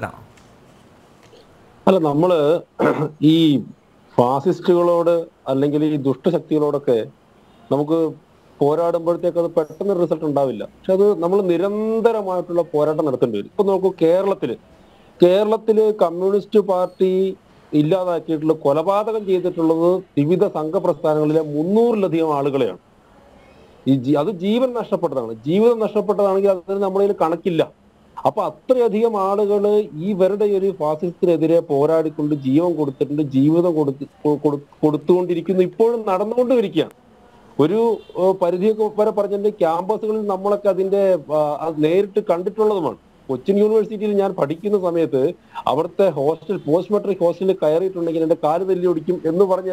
അല്ല നമ്മള് ഈ ഫാസിസ്റ്റുകളോട് അല്ലെങ്കിൽ ഈ ദുഷ്ടശക്തികളോടൊക്കെ നമുക്ക് പോരാടുമ്പോഴത്തേക്ക് അത് പെട്ടെന്ന് റിസൾട്ട് ഉണ്ടാവില്ല പക്ഷെ അത് നമ്മൾ നിരന്തരമായിട്ടുള്ള പോരാട്ടം നടത്തേണ്ടി വരും ഇപ്പൊ നോക്കൂ കേരളത്തില് കേരളത്തില് കമ്മ്യൂണിസ്റ്റ് പാർട്ടി ഇല്ലാതാക്കിയിട്ടുള്ള കൊലപാതകം ചെയ്തിട്ടുള്ളത് വിവിധ സംഘപ്രസ്ഥാനങ്ങളിലെ മുന്നൂറിലധികം ആളുകളെയാണ് ഈ ജീ- അത് ജീവൻ നഷ്ടപ്പെട്ടതാണ് ജീവിതം നഷ്ടപ്പെട്ടതാണെങ്കിൽ അതിന് നമ്മളിൽ കണക്കില്ല അപ്പൊ അത്രയധികം ആളുകൾ ഇവരുടെ ഒരു ഫാസിസത്തിനെതിരെ പോരാടിക്കൊണ്ട് ജീവൻ കൊടുത്തിട്ടുണ്ട് ജീവിതം കൊടുത്ത് കൊ- കൊടു- കൊടുത്തുകൊണ്ടിരിക്കുന്നു ഇപ്പോഴും നടന്നുകൊണ്ടിരിക്കുകയാണ് ഒരു ഏഹ്, പരിധിയൊക്കെ വരെ പറഞ്ഞിട്ടുണ്ട് ക്യാമ്പസുകളിൽ നമ്മളൊക്കെ അതിന്റെ ആ, അത് നേരിട്ട് കണ്ടിട്ടുള്ളതുമാണ് കൊച്ചിൻ യൂണിവേഴ്സിറ്റിയിൽ ഞാൻ പഠിക്കുന്ന സമയത്ത് അവിടുത്തെ ഹോസ്റ്റൽ പോസ്റ്റ് മെട്രിക് ഹോസ്റ്റലിൽ കയറിയിട്ടുണ്ടെങ്കിൽ എന്റെ കാല് തല്ലി ഒടിക്കും എന്ന് പറഞ്ഞ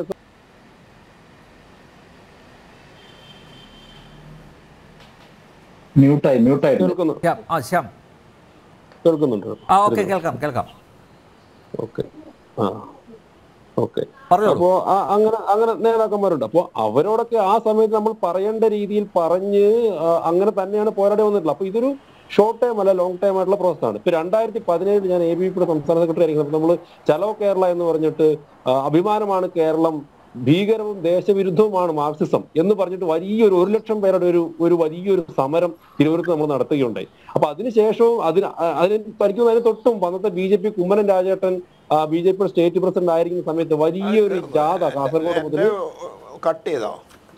മ്യൂട്ടായി മ്യൂട്ടായി കേൾക്കുന്നു ശ്യാം ആ ശ്യാം കേൾക്കുന്നുണ്ട് ആ ഓക്കെ കേൾക്കാം കേൾക്കാം ഓക്കെ ആ ഓക്കെ പറഞ്ഞോളൂ അപ്പോ ആ- അങ്ങനെ അങ്ങനെ നേതാക്കന്മാരുണ്ട് അപ്പോ അവരോടൊക്കെ ആ സമയത്ത് നമ്മൾ പറയേണ്ട രീതിയിൽ പറഞ്ഞ് ആ, അങ്ങനെ തന്നെയാണ് പോരാടി വന്നിട്ടുള്ളത് അപ്പൊ ഇതൊരു ഷോർട്ട് ടൈം അല്ല ലോങ് ടൈം ആയിട്ടുള്ള പ്രോസസ് ആണ് ഇപ്പൊ രണ്ടായിരത്തി പതിനേഴിൽ ഞാൻ എ ബി പിയുടെ സംസ്ഥാന സെക്രട്ടറി ആയിരിക്കും നമ്മൾ ചലോ കേരള എന്ന് പറഞ്ഞിട്ട് ആ, അഭിമാനമാണ് കേരളം ഭീകരവും ദേശവിരുദ്ധവുമാണ് മാർക്സിസം എന്ന് പറഞ്ഞിട്ട് വലിയൊരു ഒരു ലക്ഷം പേരുടെ ഒരു ഒരു വലിയൊരു സമരം തിരുവനന്തപുരത്ത് നമ്മൾ നടത്തുകയുണ്ടായി അപ്പൊ അതിനുശേഷവും അതിന് അ- അതിന് തനിക്കും അതിന് തൊട്ടും അന്നത്തെ ബി ജെ പി കുമ്മനം രാജേട്ടൻ B J P state president ആയിരിക്കുന്ന സമയത്ത് വലിയൊരു ജാഥ കാസർഗോഡ് മുതൽ കട്ട് ചെയ്തോ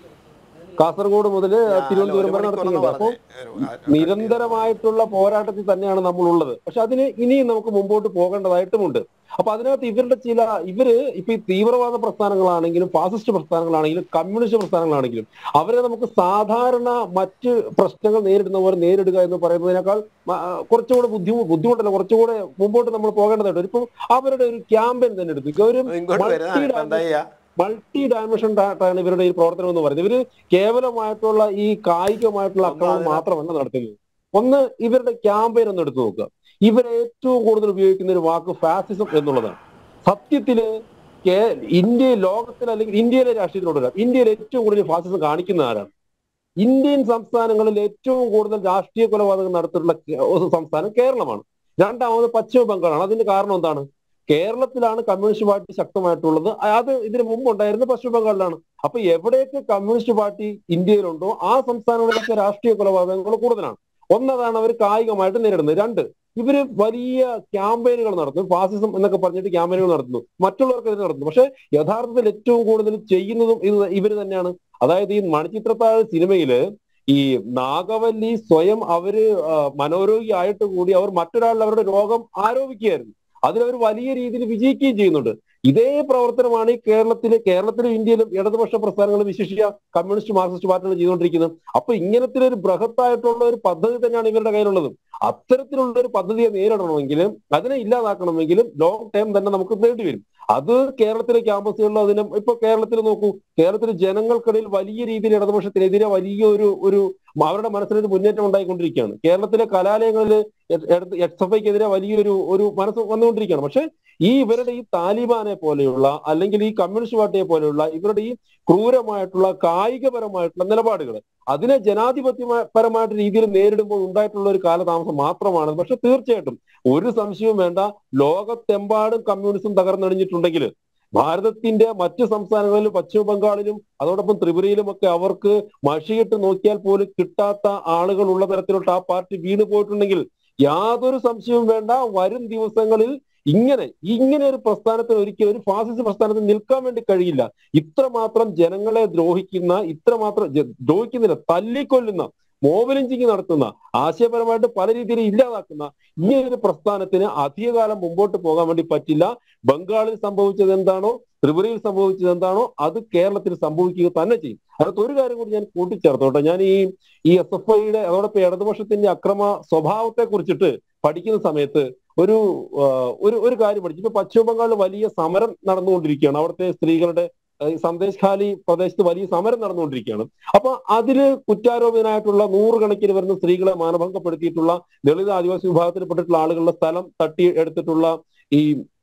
കാസർഗോഡ് മുതൽ തിരുവനന്തപുരം വരെ ഒരു മണിക്കൂറെന്ന് നടത്തിയിട്ടുണ്ട് അപ്പൊ പറഞ്ഞേ. നിരന്തരമായിട്ടുള്ള പോരാട്ടത്തിൽ തന്നെയാണ് നമ്മളുള്ളത് പക്ഷെ അതിന് ഇനിയും നമുക്ക് മുമ്പോട്ട് പോകേണ്ടതായിട്ടുമുണ്ട് അപ്പൊ അതിനകത്ത് ഇവരുടെ ചില ഇവര് ഇപ്പൊ ഈ തീവ്രവാദ പ്രസ്ഥാനങ്ങളാണെങ്കിലും ഫാസിസ്റ്റ് പ്രസ്ഥാനങ്ങളാണെങ്കിലും കമ്മ്യൂണിസ്റ്റ് പ്രസ്ഥാനങ്ങളാണെങ്കിലും അവരെ നമുക്ക് സാധാരണ മറ്റ് പ്രശ്നങ്ങൾ നേരിടുന്ന പോലെ നേരിടുക എന്ന് പറയുന്നതിനേക്കാൾ മ- ആ, കുറച്ചുകൂടെ ബുദ്ധിമുട്ട് ബുദ്ധിമുട്ടല്ല കുറച്ചുകൂടെ മുമ്പോട്ട് നമ്മൾ പോകേണ്ടതായിട്ട് ഇപ്പം അവരുടെ ഒരു ക്യാമ്പയിൻ തന്നെ എടുത്തു ഒരു ഇങ്ങോട്ട് വരുന്നതാണ് ഇപ്പൊ എന്താ ചെയ്യാ മൾട്ടി ഡയമെൻഷൻ ആണ് ഇവരുടെ ഈ പ്രവർത്തനം എന്ന് പറയുന്നത് ഇവര് കേവലമായിട്ടുള്ള ഈ കായികമായിട്ടുള്ള ആക്രമണം ഒന്നാമത് മാത്രമല്ല നടത്തുന്നത് ഒന്ന് ഇവരുടെ ക്യാമ്പയിൻ ഒന്ന് എടുത്തു നോക്കുക ഇവരെ ഏറ്റവും കൂടുതൽ ഉപയോഗിക്കുന്ന ഒരു വാക്ക് ഫാസിസം എന്നുള്ളതാണ് സത്യത്തില് കേ- ഇന്ത്യ ലോകത്തിൽ അല്ലെങ്കിൽ ഇന്ത്യയിലെ രാഷ്ട്രീയത്തിനോട് വരാം ഇന്ത്യയിൽ ഏറ്റവും കൂടുതൽ ഫാസിസം കാണിക്കുന്ന ആരാണ് ഇന്ത്യൻ സംസ്ഥാനങ്ങളിൽ ഏറ്റവും കൂടുതൽ രാഷ്ട്രീയ കൊലപാതകം നടത്തിയിട്ടുള്ള കേ- ഒരു സംസ്ഥാനം കേരളമാണ് രണ്ടാമത് പശ്ചിമ ബംഗാളാണ് അതിന്റെ കാരണം എന്താണ് കേരളത്തിലാണ് കമ്മ്യൂണിസ്റ്റ് പാർട്ടി ശക്തമായിട്ടുള്ളത് അത് ഇതിനു മുമ്പ് ഉണ്ടായിരുന്ന പശ്ചിമ ബംഗാളിലാണ് അപ്പൊ എവിടെയൊക്കെ കമ്മ്യൂണിസ്റ്റ് പാർട്ടി ഇന്ത്യയിലുണ്ടോ ആ സംസ്ഥാനങ്ങളിലൊക്കെ രാഷ്ട്രീയ കൊലപാതകങ്ങൾ കൂടുതലാണ് ഒന്നതാണ് അവർ കായികമായിട്ട് നേരിടുന്നത് രണ്ട് ഇവര് വലിയ ക്യാമ്പയിനുകൾ നടത്തുന്നു ഫാസിസം എന്നൊക്കെ പറഞ്ഞിട്ട് ക്യാമ്പയിനുകൾ നടത്തുന്നു മറ്റുള്ളവർക്കെതിരെ നടത്തുന്നു പക്ഷെ യഥാർത്ഥത്തിൽ ഏറ്റവും കൂടുതൽ ചെയ്യുന്നതും ഇത് ഇവര് തന്നെയാണ് അതായത് ഈ മണിച്ചിത്രത്താഴ് സിനിമയില് ഈ നാഗവല്ലി സ്വയം അവര് ആ, മനോരോഗിയായിട്ട് കൂടി അവർ മറ്റൊരാളിൽ അവരുടെ രോഗം ആരോപിക്കുകയായിരുന്നു അതിലവർ വലിയ രീതിയിൽ വിജയിക്കുകയും ചെയ്യുന്നുണ്ട് ഇതേ പ്രവർത്തനമാണ് ഈ കേരളത്തിലെ കേരളത്തിലും ഇന്ത്യയിലും ഇടതുപക്ഷ പ്രസ്ഥാനങ്ങൾ വിശേഷിച്ച കമ്മ്യൂണിസ്റ്റ് മാർക്സിസ്റ്റ് പാർട്ടികൾ ചെയ്തുകൊണ്ടിരിക്കുന്നത് അപ്പൊ ഇങ്ങനത്തെ ഒരു ബൃഹത്തായിട്ടുള്ള ഒരു പദ്ധതി തന്നെയാണ് ഇവരുടെ കയ്യിലുള്ളത് അത്തരത്തിലുള്ള ഒരു പദ്ധതിയെ നേരിടണമെങ്കിലും അതിനെ ഇല്ലാതാക്കണമെങ്കിലും ലോങ് ടൈം തന്നെ നമുക്ക് വേണ്ടി വരും അത് കേരളത്തിലെ ക്യാമ്പസുകളിൽ അതിനും ഇപ്പൊ കേരളത്തിൽ നോക്കൂ കേരളത്തിലെ ജനങ്ങൾക്കിടയിൽ വലിയ രീതിയിൽ ഇടതുപക്ഷത്തിനെതിരെ വലിയ ഒരു ഒരു അവരുടെ മനസ്സിലൊരു മുന്നേറ്റം ഉണ്ടായിക്കൊണ്ടിരിക്കുകയാണ് കേരളത്തിലെ കലാലയങ്ങളിൽ എക്സ് എഫ് ഐക്കെതിരെ വലിയൊരു ഒരു മനസ്സ് വന്നുകൊണ്ടിരിക്കുകയാണ് പക്ഷെ ഈ ഇവരുടെ ഈ താലിബാനെ പോലെയുള്ള അല്ലെങ്കിൽ ഈ കമ്മ്യൂണിസ്റ്റ് പാർട്ടിയെ പോലെയുള്ള ഇവരുടെ ഈ ക്രൂരമായിട്ടുള്ള കായികപരമായിട്ടുള്ള നിലപാടുകൾ അതിനെ ജനാധിപത്യപരമായിട്ട് രീതിയിൽ നേരിടുമ്പോൾ ഉണ്ടായിട്ടുള്ള ഒരു കാലതാമസം മാത്രമാണ് പക്ഷെ തീർച്ചയായിട്ടും ഒരു സംശയവും വേണ്ട ലോകത്തെമ്പാടും കമ്മ്യൂണിസം തകർന്നടിഞ്ഞിട്ടുണ്ടെങ്കിൽ ഭാരതത്തിന്റെ മറ്റ് സംസ്ഥാനങ്ങളിലും പശ്ചിമ ബംഗാളിലും അതോടൊപ്പം ത്രിപുരയിലും ഒക്കെ അവർക്ക് മഷിയിട്ട് നോക്കിയാൽ പോലും കിട്ടാത്ത ആളുകൾ ഉള്ള തരത്തിലോട്ട് ആ പാർട്ടി വീണു പോയിട്ടുണ്ടെങ്കിൽ യാതൊരു സംശയവും വേണ്ട വരും ദിവസങ്ങളിൽ ഇങ്ങനെ ഇങ്ങനെ ഒരു പ്രസ്ഥാനത്തിന് ഒരിക്കലും ഒരു ഫാസിസ്റ്റ് പ്രസ്ഥാനത്തിന് നിൽക്കാൻ വേണ്ടി കഴിയില്ല ഇത്രമാത്രം ജനങ്ങളെ ദ്രോഹിക്കുന്ന ഇത്രമാത്രം ജ- ദ്രോഹിക്കുന്നില്ല തല്ലിക്കൊല്ലുന്ന മോബലിഞ്ചിങ് നടത്തുന്ന ആശയപരമായിട്ട് പല രീതിയിൽ ഇല്ലാതാക്കുന്ന ഇങ്ങനെ ഒരു പ്രസ്ഥാനത്തിന് അധികകാലം മുമ്പോട്ട് പോകാൻ വേണ്ടി പറ്റില്ല ബംഗാളിൽ സംഭവിച്ചത് എന്താണോ ത്രിപുരയിൽ സംഭവിച്ചത് എന്താണോ അത് കേരളത്തിൽ സംഭവിക്കുക തന്നെ ചെയ്യും അതിനകത്ത് ഒരു കാര്യം കൂടി ഞാൻ കൂട്ടിച്ചേർത്തോട്ടെ ഞാൻ ഈ ഈ എസ് എഫ് ഐയുടെ അതോടൊപ്പം ഇടതുപക്ഷത്തിന്റെ അക്രമ സ്വഭാവത്തെ കുറിച്ചിട്ട് പഠിക്കുന്ന സമയത്ത് ഒരു ആ, ഒരു ഒരു കാര്യം പഠിച്ചു ഇപ്പൊ പശ്ചിമ ബംഗാളിൽ വലിയ സമരം നടന്നുകൊണ്ടിരിക്കുകയാണ് അവിടുത്തെ സ്ത്രീകളുടെ ആ, ഈ സന്ദേശ് ഖാലി പ്രദേശത്ത് വലിയ സമരം നടന്നുകൊണ്ടിരിക്കുകയാണ് അപ്പൊ അതില് കുറ്റാരോപിതനായിട്ടുള്ള നൂറുകണക്കിന് വരുന്ന സ്ത്രീകളെ മാനഭംഗപ്പെടുത്തിയിട്ടുള്ള ദളിത് ആദിവാസി വിഭാഗത്തിൽപ്പെട്ടിട്ടുള്ള ആളുകളുടെ സ്ഥലം തട്ടി എടുത്തിട്ടുള്ള ഈ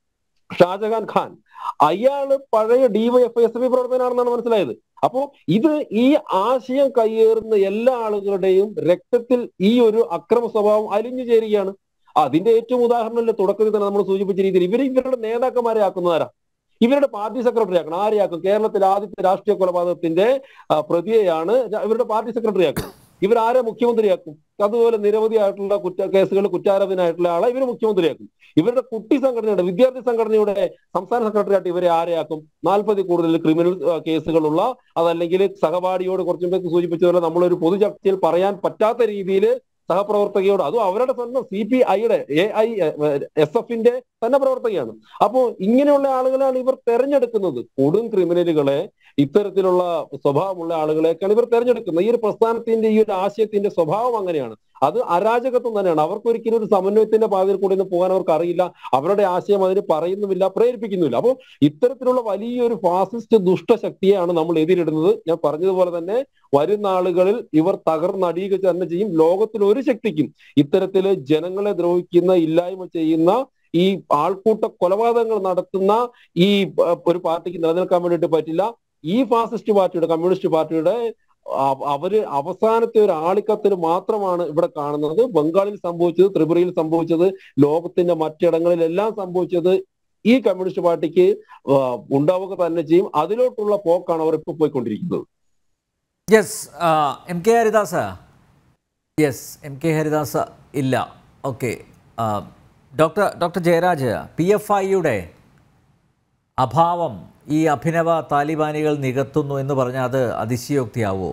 ഷാജഹാൻ ഖാൻ അയാള് പഴയ ഡിവൈഎഫ്ഐ എസ് എഫ് ഐ പ്രവർത്തകനാണെന്നാണ് മനസ്സിലായത് അപ്പോ ഇത് ഈ ആശയം കയ്യേറുന്ന എല്ലാ ആളുകളുടെയും രക്തത്തിൽ ഈ ഒരു അക്രമ സ്വഭാവം അലിഞ്ഞു ചേരുകയാണ് അതിന്റെ ഏറ്റവും ഉദാഹരണമല്ലേ തുടക്കത്തിൽ തന്നെ നമ്മൾ സൂചിപ്പിച്ച രീതിയിൽ ഇവർ ഇവരുടെ നേതാക്കന്മാരെ ആക്കുന്നതാരാ ഇവരുടെ പാർട്ടി സെക്രട്ടറി ആക്കണം ആരെയാക്കും കേരളത്തിലെ ആദ്യത്തെ രാഷ്ട്രീയ കൊലപാതകത്തിന്റെ ആ, പ്രതിയെയാണ് ര- ഇവരുടെ പാർട്ടി സെക്രട്ടറി ആക്കുന്നത് ഇവരാരെ മുഖ്യമന്ത്രിയാക്കും അതുപോലെ നിരവധിയായിട്ടുള്ള കുറ്റ കേസുകൾ കുറ്റാരോപിതനായിട്ടുള്ള ആളെ ഇവർ മുഖ്യമന്ത്രിയാക്കും ഇവരുടെ കുട്ടി സംഘടനയുടെ വിദ്യാർത്ഥി സംഘടനയുടെ സംസ്ഥാന സെക്രട്ടറി ആയിട്ട് ഇവരെ ആരെയാക്കും നാൽപ്പതിൽ കൂടുതൽ ക്രിമിനൽ ആ, കേസുകളുള്ള അതല്ലെങ്കിൽ സഹപാഠിയോട് കുറച്ചു മുമ്പ് സൂചിപ്പിച്ചതുപോലെ നമ്മളൊരു പൊതു ചർച്ചയിൽ പറയാൻ പറ്റാത്ത രീതിയിൽ സഹപ്രവർത്തകയോട് അതും അവരുടെ സ്വന്തം സി പി ഐയുടെ എ ഐ എസ് എഫിന്റെ തന്നെ പ്രവർത്തകയാണ് അപ്പോ ഇങ്ങനെയുള്ള ആളുകളാണ് ഇവർ തെരഞ്ഞെടുക്കുന്നത് കൊടും ക്രിമിനലുകളെ ഇത്തരത്തിലുള്ള സ്വഭാവമുള്ള ആളുകളെയൊക്കെയാണ് ഇവർ തെരഞ്ഞെടുക്കുന്നത് ഈ ഒരു പ്രസ്ഥാനത്തിന്റെ ഈ ഒരു ആശയത്തിന്റെ സ്വഭാവം അങ്ങനെയാണ് അത് അരാജകത്വം തന്നെയാണ് അവർക്ക് ഒരിക്കലും ഒരു സമന്വയത്തിന്റെ പാതയിൽ കൂടി ഒന്നും പോകാൻ അവർക്ക് അറിയില്ല അവരുടെ ആശയം അതിന് പറയുന്നുമില്ല പ്രേരിപ്പിക്കുന്നുമില്ല അപ്പോൾ ഇത്തരത്തിലുള്ള വലിയൊരു ഫാസിസ്റ്റ് ദുഷ്ടശക്തിയെയാണ് നമ്മൾ എതിരിടുന്നത് ഞാൻ പറഞ്ഞതുപോലെ തന്നെ വരുന്ന ആളുകളിൽ ഇവർ തകർന്നടിയുക തന്നെ ചെയ്യും ലോകത്തിൽ ഒരു ശക്തിക്കും ഇത്തരത്തില് ജനങ്ങളെ ദ്രോഹിക്കുന്ന ഇല്ലായ്മ ചെയ്യുന്ന ഈ ആൾക്കൂട്ട കൊലപാതകങ്ങൾ നടത്തുന്ന ഈ അഹ്, ഒരു പാർട്ടിക്ക് നിലനിൽക്കാൻ വേണ്ടിയിട്ട് പറ്റില്ല ഈ ഫാസിസ്റ്റ് പാർട്ടിയുടെ കമ്മ്യൂണിസ്റ്റ് പാർട്ടിയുടെ അ- അവര് അവസാനത്തെ ഒരു ആളിക്കത്തിന് മാത്രമാണ് ഇവിടെ കാണുന്നത് ബംഗാളിൽ സംഭവിച്ചത് ത്രിപുരയിൽ സംഭവിച്ചത് ലോകത്തിന്റെ മറ്റിടങ്ങളിലെല്ലാം സംഭവിച്ചത് ഈ കമ്മ്യൂണിസ്റ്റ് പാർട്ടിക്ക് ആ, ഉണ്ടാവുക തന്നെ ചെയ്യും അതിലോട്ടുള്ള പോക്കാണ് അവർ ഇപ്പോൾ പോയിക്കൊണ്ടിരിക്കുന്നത് yes M K Haridas yes M K Haridas ഇല്ല okay doctor doctor Jayaraj P F ഐയുടെ അഭാവം ഈ അഭിനവ താലിബാനികൾ നികത്തുന്നു എന്ന് പറഞ്ഞാൽ അത് അതിശയോക്തിയാവോ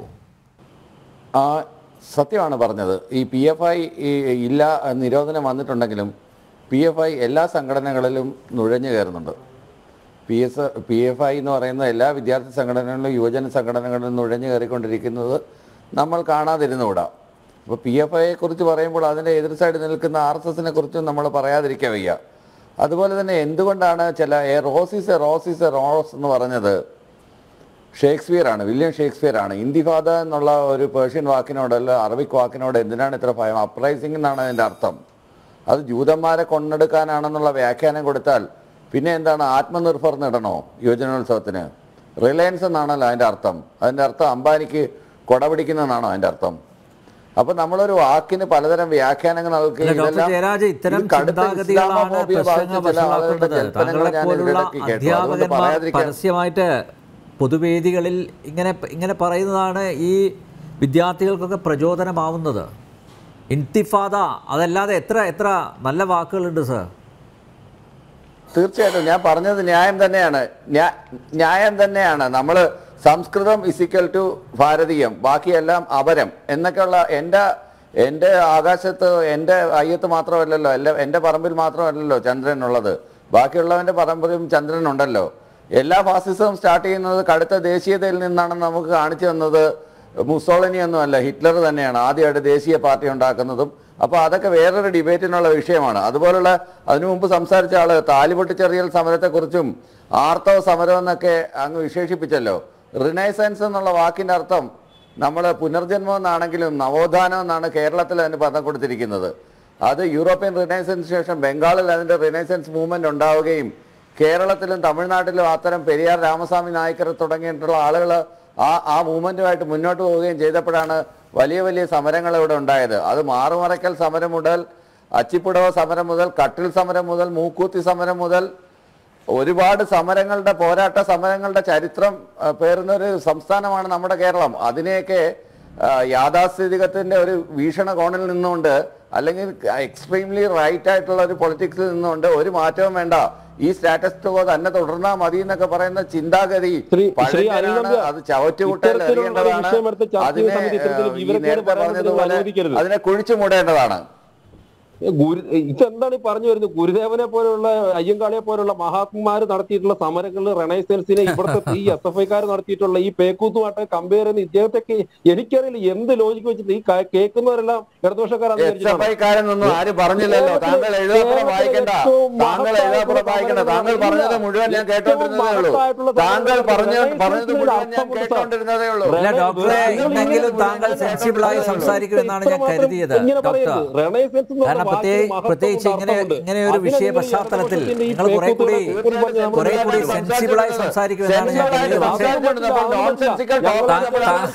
ആ സത്യമാണ് പറഞ്ഞത് ഈ പി എഫ് ഐ ഇല്ല നിരോധനം വന്നിട്ടുണ്ടെങ്കിലും പി എഫ് ഐ എല്ലാ സംഘടനകളിലും നുഴഞ്ഞു കയറുന്നുണ്ട് P S P F I എന്ന് പറയുന്ന എല്ലാ വിദ്യാർത്ഥി സംഘടനകളിലും യുവജന സംഘടനകളിലും നുഴഞ്ഞു കയറിക്കൊണ്ടിരിക്കുന്നത് നമ്മൾ കാണാതിരുന്നുകൂടാ അപ്പോൾ പി എഫ് ഐയെ കുറിച്ച് പറയുമ്പോൾ അതിൻ്റെ എതിർ സൈഡിൽ നിൽക്കുന്ന ആർ എസ് എസിനെ കുറിച്ചും നമ്മൾ പറയാതിരിക്കാൻ വയ്യ അതുപോലെ തന്നെ എന്തുകൊണ്ടാണ് ചില a rose is a rose is a rose എന്ന് പറഞ്ഞത് ഷേക്സ്പിയർ ആണ് വില്യം ഷേക്സ്പിയർ ആണ് ഇന്തിഫാദ എന്നുള്ള ഒരു പേർഷ്യൻ വാക്കിനോടല്ല അറബിക് വാക്കിനോട് എന്തിനാണ് ഇത്ര ഭയം അപ്രൈസിംഗ് എന്നാണ് അതിൻ്റെ അർത്ഥം അത് ജൂതന്മാരെ കൊണ്ടെടുക്കാനാണെന്നുള്ള വ്യാഖ്യാനം കൊടുത്താൽ പിന്നെ എന്താണ് ആത്മനിർഭർ നേടണോ യുവജനോത്സവത്തിന് റിലയൻസ് എന്നാണല്ലോ അതിൻ്റെ അർത്ഥം അതിൻ്റെ അർത്ഥം അംബാനിക്ക് കൊട പിടിക്കുന്നതെന്നാണോ അതിൻ്റെ അർത്ഥം അപ്പൊ നമ്മളൊരു വാക്കിന് പലതരം വ്യാഖ്യാനങ്ങൾ നൽകുകയും അല്ല, ഡോക്ടർ ഇതെല്ലാം ജയരാജ് ഇത്തരം ഇത് കടുത്ത ചിന്താഗതികളാണ് ഇസ്ലാമോഫോബിയ പ്രശ്നങ്ങൾ ബാധിച്ച ചില ആളുകളുടെ വഷളാക്കുന്നത് കൽപ്പനകൾ താങ്കളെ ഞാൻ പോലുള്ള ഇതിനിടയ്ക്ക് കേട്ടു അതുകൊണ്ട് അധ്യാപകന്മാർ പറയാതിരിക്കാൻ പരസ്യമായിട്ട് പൊതുവേദികളിൽ ഇങ്ങനെ ഇങ്ങനെ പറയുന്നതാണ് ഈ വിദ്യാർത്ഥികൾക്കൊക്കെ പ്രചോദനമാവുന്നത് ഇൻതിഫാദ അതല്ലാതെ എത്ര എത്ര നല്ല വാക്കുകളുണ്ട് സർ തീർച്ചയായിട്ടും ഞാൻ പറഞ്ഞത് ന്യായം തന്നെയാണ് ന്യാ- ന്യായം തന്നെയാണ് നമ്മൾ സംസ്കൃതം ഇസിക്കൽ ടു ഭാരതീയം ബാക്കിയെല്ലാം അപരം എന്നൊക്കെയുള്ള എൻ്റെ എൻ്റെ ആകാശത്ത് എൻ്റെ അയ്യത്ത് മാത്രമല്ലല്ലോ എല്ലാ എൻ്റെ പറമ്പിൽ മാത്രമല്ലല്ലോ ചന്ദ്രൻ ഉള്ളത് ബാക്കിയുള്ളവൻ്റെ പറമ്പിലും ചന്ദ്രൻ ഉണ്ടല്ലോ എല്ലാ ഫാസിസവും സ്റ്റാർട്ട് ചെയ്യുന്നത് കടുത്ത ദേശീയതയിൽ നിന്നാണെന്ന് നമുക്ക് കാണിച്ചു തന്നത് മുസോളിനി ഒന്നുമല്ല ഹിറ്റ്ലർ തന്നെയാണ് ആദ്യമായിട്ട് ദേശീയ പാർട്ടി ഉണ്ടാക്കുന്നതും അപ്പോൾ അതൊക്കെ വേറൊരു ഡിബേറ്റിനുള്ള വിഷയമാണ് അതുപോലുള്ള അതിനു മുമ്പ് സംസാരിച്ച ആള് താലിപൊട്ടിച്ചെറിയൽ സമരത്തെക്കുറിച്ചും ആർത്തവ സമരം എന്നൊക്കെ അങ്ങ് വിശേഷിപ്പിച്ചല്ലോ റിനൈസൻസ് എന്നുള്ള വാക്കിന്റെ അർത്ഥം നമ്മൾ പുനർജന്മം എന്നാണെങ്കിലും നവോത്ഥാനം എന്നാണ് കേരളത്തിൽ അതിന് പദം കൊടുത്തിരിക്കുന്നത് അത് യൂറോപ്യൻ റിനൈസൻസിന് ശേഷം ബംഗാളിൽ അതിന്റെ റിനൈസൻസ് മൂവ്മെന്റ് ഉണ്ടാവുകയും കേരളത്തിലും തമിഴ്നാട്ടിലും അത്തരം പെരിയാർ രാമസ്വാമി നായ്ക്കർ തുടങ്ങിയിട്ടുള്ള ആളുകൾ ആ ആ മൂവ്മെന്റുമായിട്ട് മുന്നോട്ട് പോവുകയും ചെയ്തപ്പോഴാണ് വലിയ വലിയ സമരങ്ങൾ ഇവിടെ ഉണ്ടായത് അത് മാറുമറയ്ക്കൽ സമരം മുതൽ അച്ചിപ്പുടവ സമരം മുതൽ കട്ടിൽ സമരം മുതൽ മൂക്കൂത്തി സമരം മുതൽ ഒരുപാട് സമരങ്ങളുടെ പോരാട്ട സമരങ്ങളുടെ ചരിത്രം ആ, പേറുന്ന ഒരു സംസ്ഥാനമാണ് നമ്മുടെ കേരളം അതിനെയൊക്കെ ആ, യാഥാസ്ഥിതികത്തിന്റെ ഒരു വീക്ഷണകോണിൽ നിന്നുകൊണ്ട് അല്ലെങ്കിൽ എക്സ്ട്രീംലി റൈറ്റ് ആയിട്ടുള്ള ഒരു പൊളിറ്റിക്സിൽ നിന്നുകൊണ്ട് ഒരു മാറ്റവും വേണ്ട ഈ സ്റ്റാറ്റസ് കോ തന്നെ തുടർന്നാൽ മതി എന്നൊക്കെ പറയുന്ന ചിന്താഗതി ശ്രീ- ശ്രീ പഴഞ്ചനാണ് അനിൽ അത് ചവറ്റുകുട്ടയിൽ ഇത്തരത്തിലുള്ള ഒരു എറിയേണ്ടതാണ് വിഷയമെടുത്ത് ചർച്ച ചെയ്യുന്ന അതിനെ സമയത്ത് ഇത്തരത്തിൽ ഏഹ്, ഈ വിവരക്കേട് നേരത്തെ പറയാൻ നിങ്ങൾ പറഞ്ഞതുപോലെ അനുവദിക്കരുത്. അതിനെ കുഴിച്ചു മൂടേണ്ടതാണ് ഗുരു ഇതെന്താണ് ഈ പറഞ്ഞു വരുന്നത് ഗുരുദേവനെ പോലുള്ള അയ്യങ്കാളിയെ പോലുള്ള മഹാത്മാർ നടത്തിയിട്ടുള്ള സമരങ്ങളിൽ റെനൈസൻസിനെ ഇവിടുത്തെ ഈ എസ് എഫ് ഐക്കാർ നടത്തിയിട്ടുള്ള ഈ പേക്കൂത്തുമായിട്ട് കമ്പയർ ചെയ്യുന്ന ഇദ്ദേഹത്തെയൊക്കെ എനിക്കറിയില്ല എന്ത് ലോജിക്ക് വെച്ചിട്ട് ഈ ക- കേൾക്കുന്നവരെല്ലാം ഇടതുപക്ഷക്കാരാന്ന് എസ് എഫ് വിചാരിച്ചിട്ടാണോ? ഐക്കാരെന്നൊന്നും ആരും പറഞ്ഞില്ലല്ലോ താങ്കൾ എഴുതാപ്പുറം വായിക്കണ്ട താങ്കൾ എഴുതാപ്പുറം വായിക്കണ്ട താങ്കൾ പറഞ്ഞത് മുഴുവൻ ഞാൻ കേട്ടോണ്ടിരുന്നതേ ഉള്ളൂ താങ്കൾ പറഞ്ഞ പറഞ്ഞത് മുഴുവൻ ഞാൻ കേട്ടോണ്ടിരുന്നതേ ഉള്ളൂ അല്ല, ഡോക്ടറെ, ഇന്നെങ്കിലും താങ്കൾ സെൻസിബിളായി സംസാരിക്കുമെന്നാണ് ഞാൻ കരുതിയത്, ഡോക്ടർ. കാരണം പ്രത്യേക- പ്രത്യേകിച്ച് ഇങ്ങനെ ഇങ്ങനെ ഒരു വിഷയ പശ്ചാത്തലത്തിൽ നിങ്ങൾ കുറെ കൂടി കുറെ കൂടി സെൻസിബിളായി സംസാരിക്കുമെന്നാണ് ഞാൻ കരുതിയത് പക്ഷേ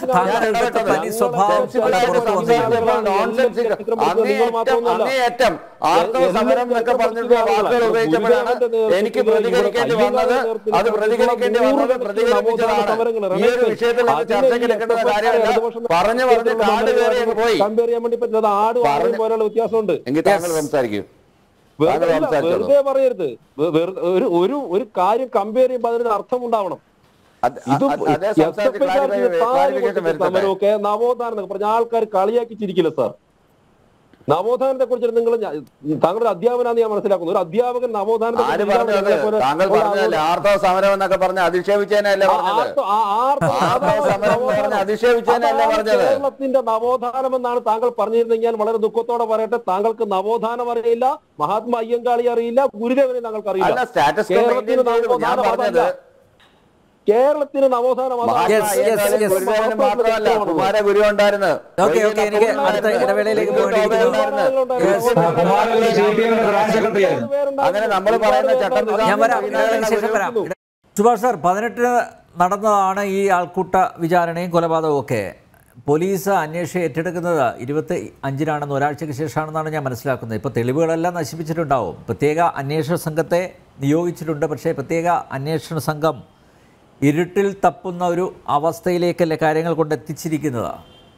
അങ്ങേയറ്റം ആർത്തവ സമരം എന്നൊക്കെ പറഞ്ഞിട്ടുള്ള വാക്കുകൾ ഉപയോഗിച്ചപ്പോഴാണ് എനിക്ക് പ്രതികരിക്കേണ്ടി വന്നത് അത് പ്രതികരിക്കേണ്ടി വന്നത് പ്രതികരിപ്പിച്ചതാണ് ഈ ഒരു വിഷയത്തിൽ അത് ചർച്ചയ്ക്ക് എടുക്കേണ്ട കാര്യമല്ല പറഞ്ഞു പറഞ്ഞ് കാട് കയറി അങ്ങ് പോയി കമ്പയർ ചെയ്യാൻ വേണ്ടി പറ്റുന്നത് ആട് വാങ്ങും പറഞ്ഞ- പോലെയുള്ള വ്യത്യാസമുണ്ട് എങ്കിൽ താങ്കൾ സംസാരിക്കൂ വെറുതെ താങ്കൾ അല്ല, സംസാരിച്ചോളൂ വെറുതെ പറയരുത് വെ- വെറുതെ ഒരു ഒരു ഒരു കാര്യം കമ്പയർ ചെയ്യുമ്പോൾ അതിനൊരു അർത്ഥം ഉണ്ടാവണം അത് ഇത് അ- അ- അതേ സംസാരിച്ച് ക്ലാരിഫിക്കേഷൻ വരുത്തട്ടെ സമരമൊക്കെ നവോത്ഥാനം എന്നൊക്കെ പറഞ്ഞ ആൾക്കാർ കളിയാക്കി ചിരിക്കില്ല സാർ നവോത്ഥാനത്തെ കുറിച്ച് നിങ്ങൾ താങ്കളുടെ അധ്യാപനാന്ന് ഞാൻ മനസ്സിലാക്കുന്നു ഒരു അധ്യാപകൻ നവോത്ഥാനത്തെ ആര് കുറിച്ച് പറഞ്ഞത് ഞങ്ങളെ പോലെ താങ്കൾ ഉള്ള പറഞ്ഞതല്ലേ ആർത്തവ സമരം എന്നൊക്കെ പറഞ്ഞ് അധിക്ഷേപിച്ചതിനല്ലേ ആ പറഞ്ഞത് ആർത്ത- ആ ആർത്ത- ആർത്തവ അതാണ് സമരം എന്ന് പറഞ്ഞ് നവോത്ഥാനം. അധിക്ഷേപിച്ചതിനല്ലേ അതാണ് പറഞ്ഞത് കേരളത്തിന്റെ നവോത്ഥാനം എന്നാണ് താങ്കൾ പറഞ്ഞിരുന്നെങ്കിൽ ഞാൻ വളരെ ദുഃഖത്തോടെ പറയട്ടെ താങ്കൾക്ക് നവോത്ഥാനം അറിയില്ല മഹാത്മാ അയ്യങ്കാളി അറിയില്ല ഗുരുദേവനെ താങ്കൾക്ക് അല്ല അറിയില്ല സ്റ്റാറ്റസ് കേരളത്തിന് നവോത്ഥാനം പറഞ്ഞത് അതല്ല. കേരളത്തിന് നവോത്ഥാനം അതല്ല. Yes, yes, yes. ഗുരുദേവന് മാത്രമല്ല കുമാര ഗുരു ഉണ്ടായിരുന്നു ഓക്കെ ഓക്കെ എനിക്ക് അടുത്ത ഇടവേളയിലേക്ക് പോകേണ്ടിയിരിക്കുന്നു Yes. കുമാരഗുരു സി പി എമ്മിന്റെ ബ്രാഞ്ച് സെക്രട്ടറി ആയിരുന്നു അങ്ങനെ നമ്മൾ പറയുന്ന ചട്ടം ഞാൻ വരാം ഇടവേളയ്ക്ക് ശേഷം വരാം സുഭാഷ് സാർ പതിനെട്ടിന് നടന്നതാണ് ഈ ആൾക്കൂട്ട വിചാരണയും കൊലപാതകവും ഒക്കെ പോലീസ് അന്വേഷണം ഏറ്റെടുക്കുന്നത് ഇരുപത്തി അഞ്ചിനാണെന്ന് ഒരാഴ്ചയ്ക്ക് ശേഷമാണെന്നാണ് ഞാൻ മനസ്സിലാക്കുന്നത് ഇപ്പോൾ തെളിവുകളെല്ലാം നശിപ്പിച്ചിട്ടുണ്ടാവും പ്രത്യേക അന്വേഷണ സംഘത്തെ നിയോഗിച്ചിട്ടുണ്ട് പക്ഷേ പ്രത്യേക അന്വേഷണ സംഘം ഇരുട്ടിൽ തപ്പുന്ന ഒരു അവസ്ഥയിലേക്കല്ലേ കാര്യങ്ങൾ കൊണ്ട് എത്തിച്ചിരിക്കുന്നത്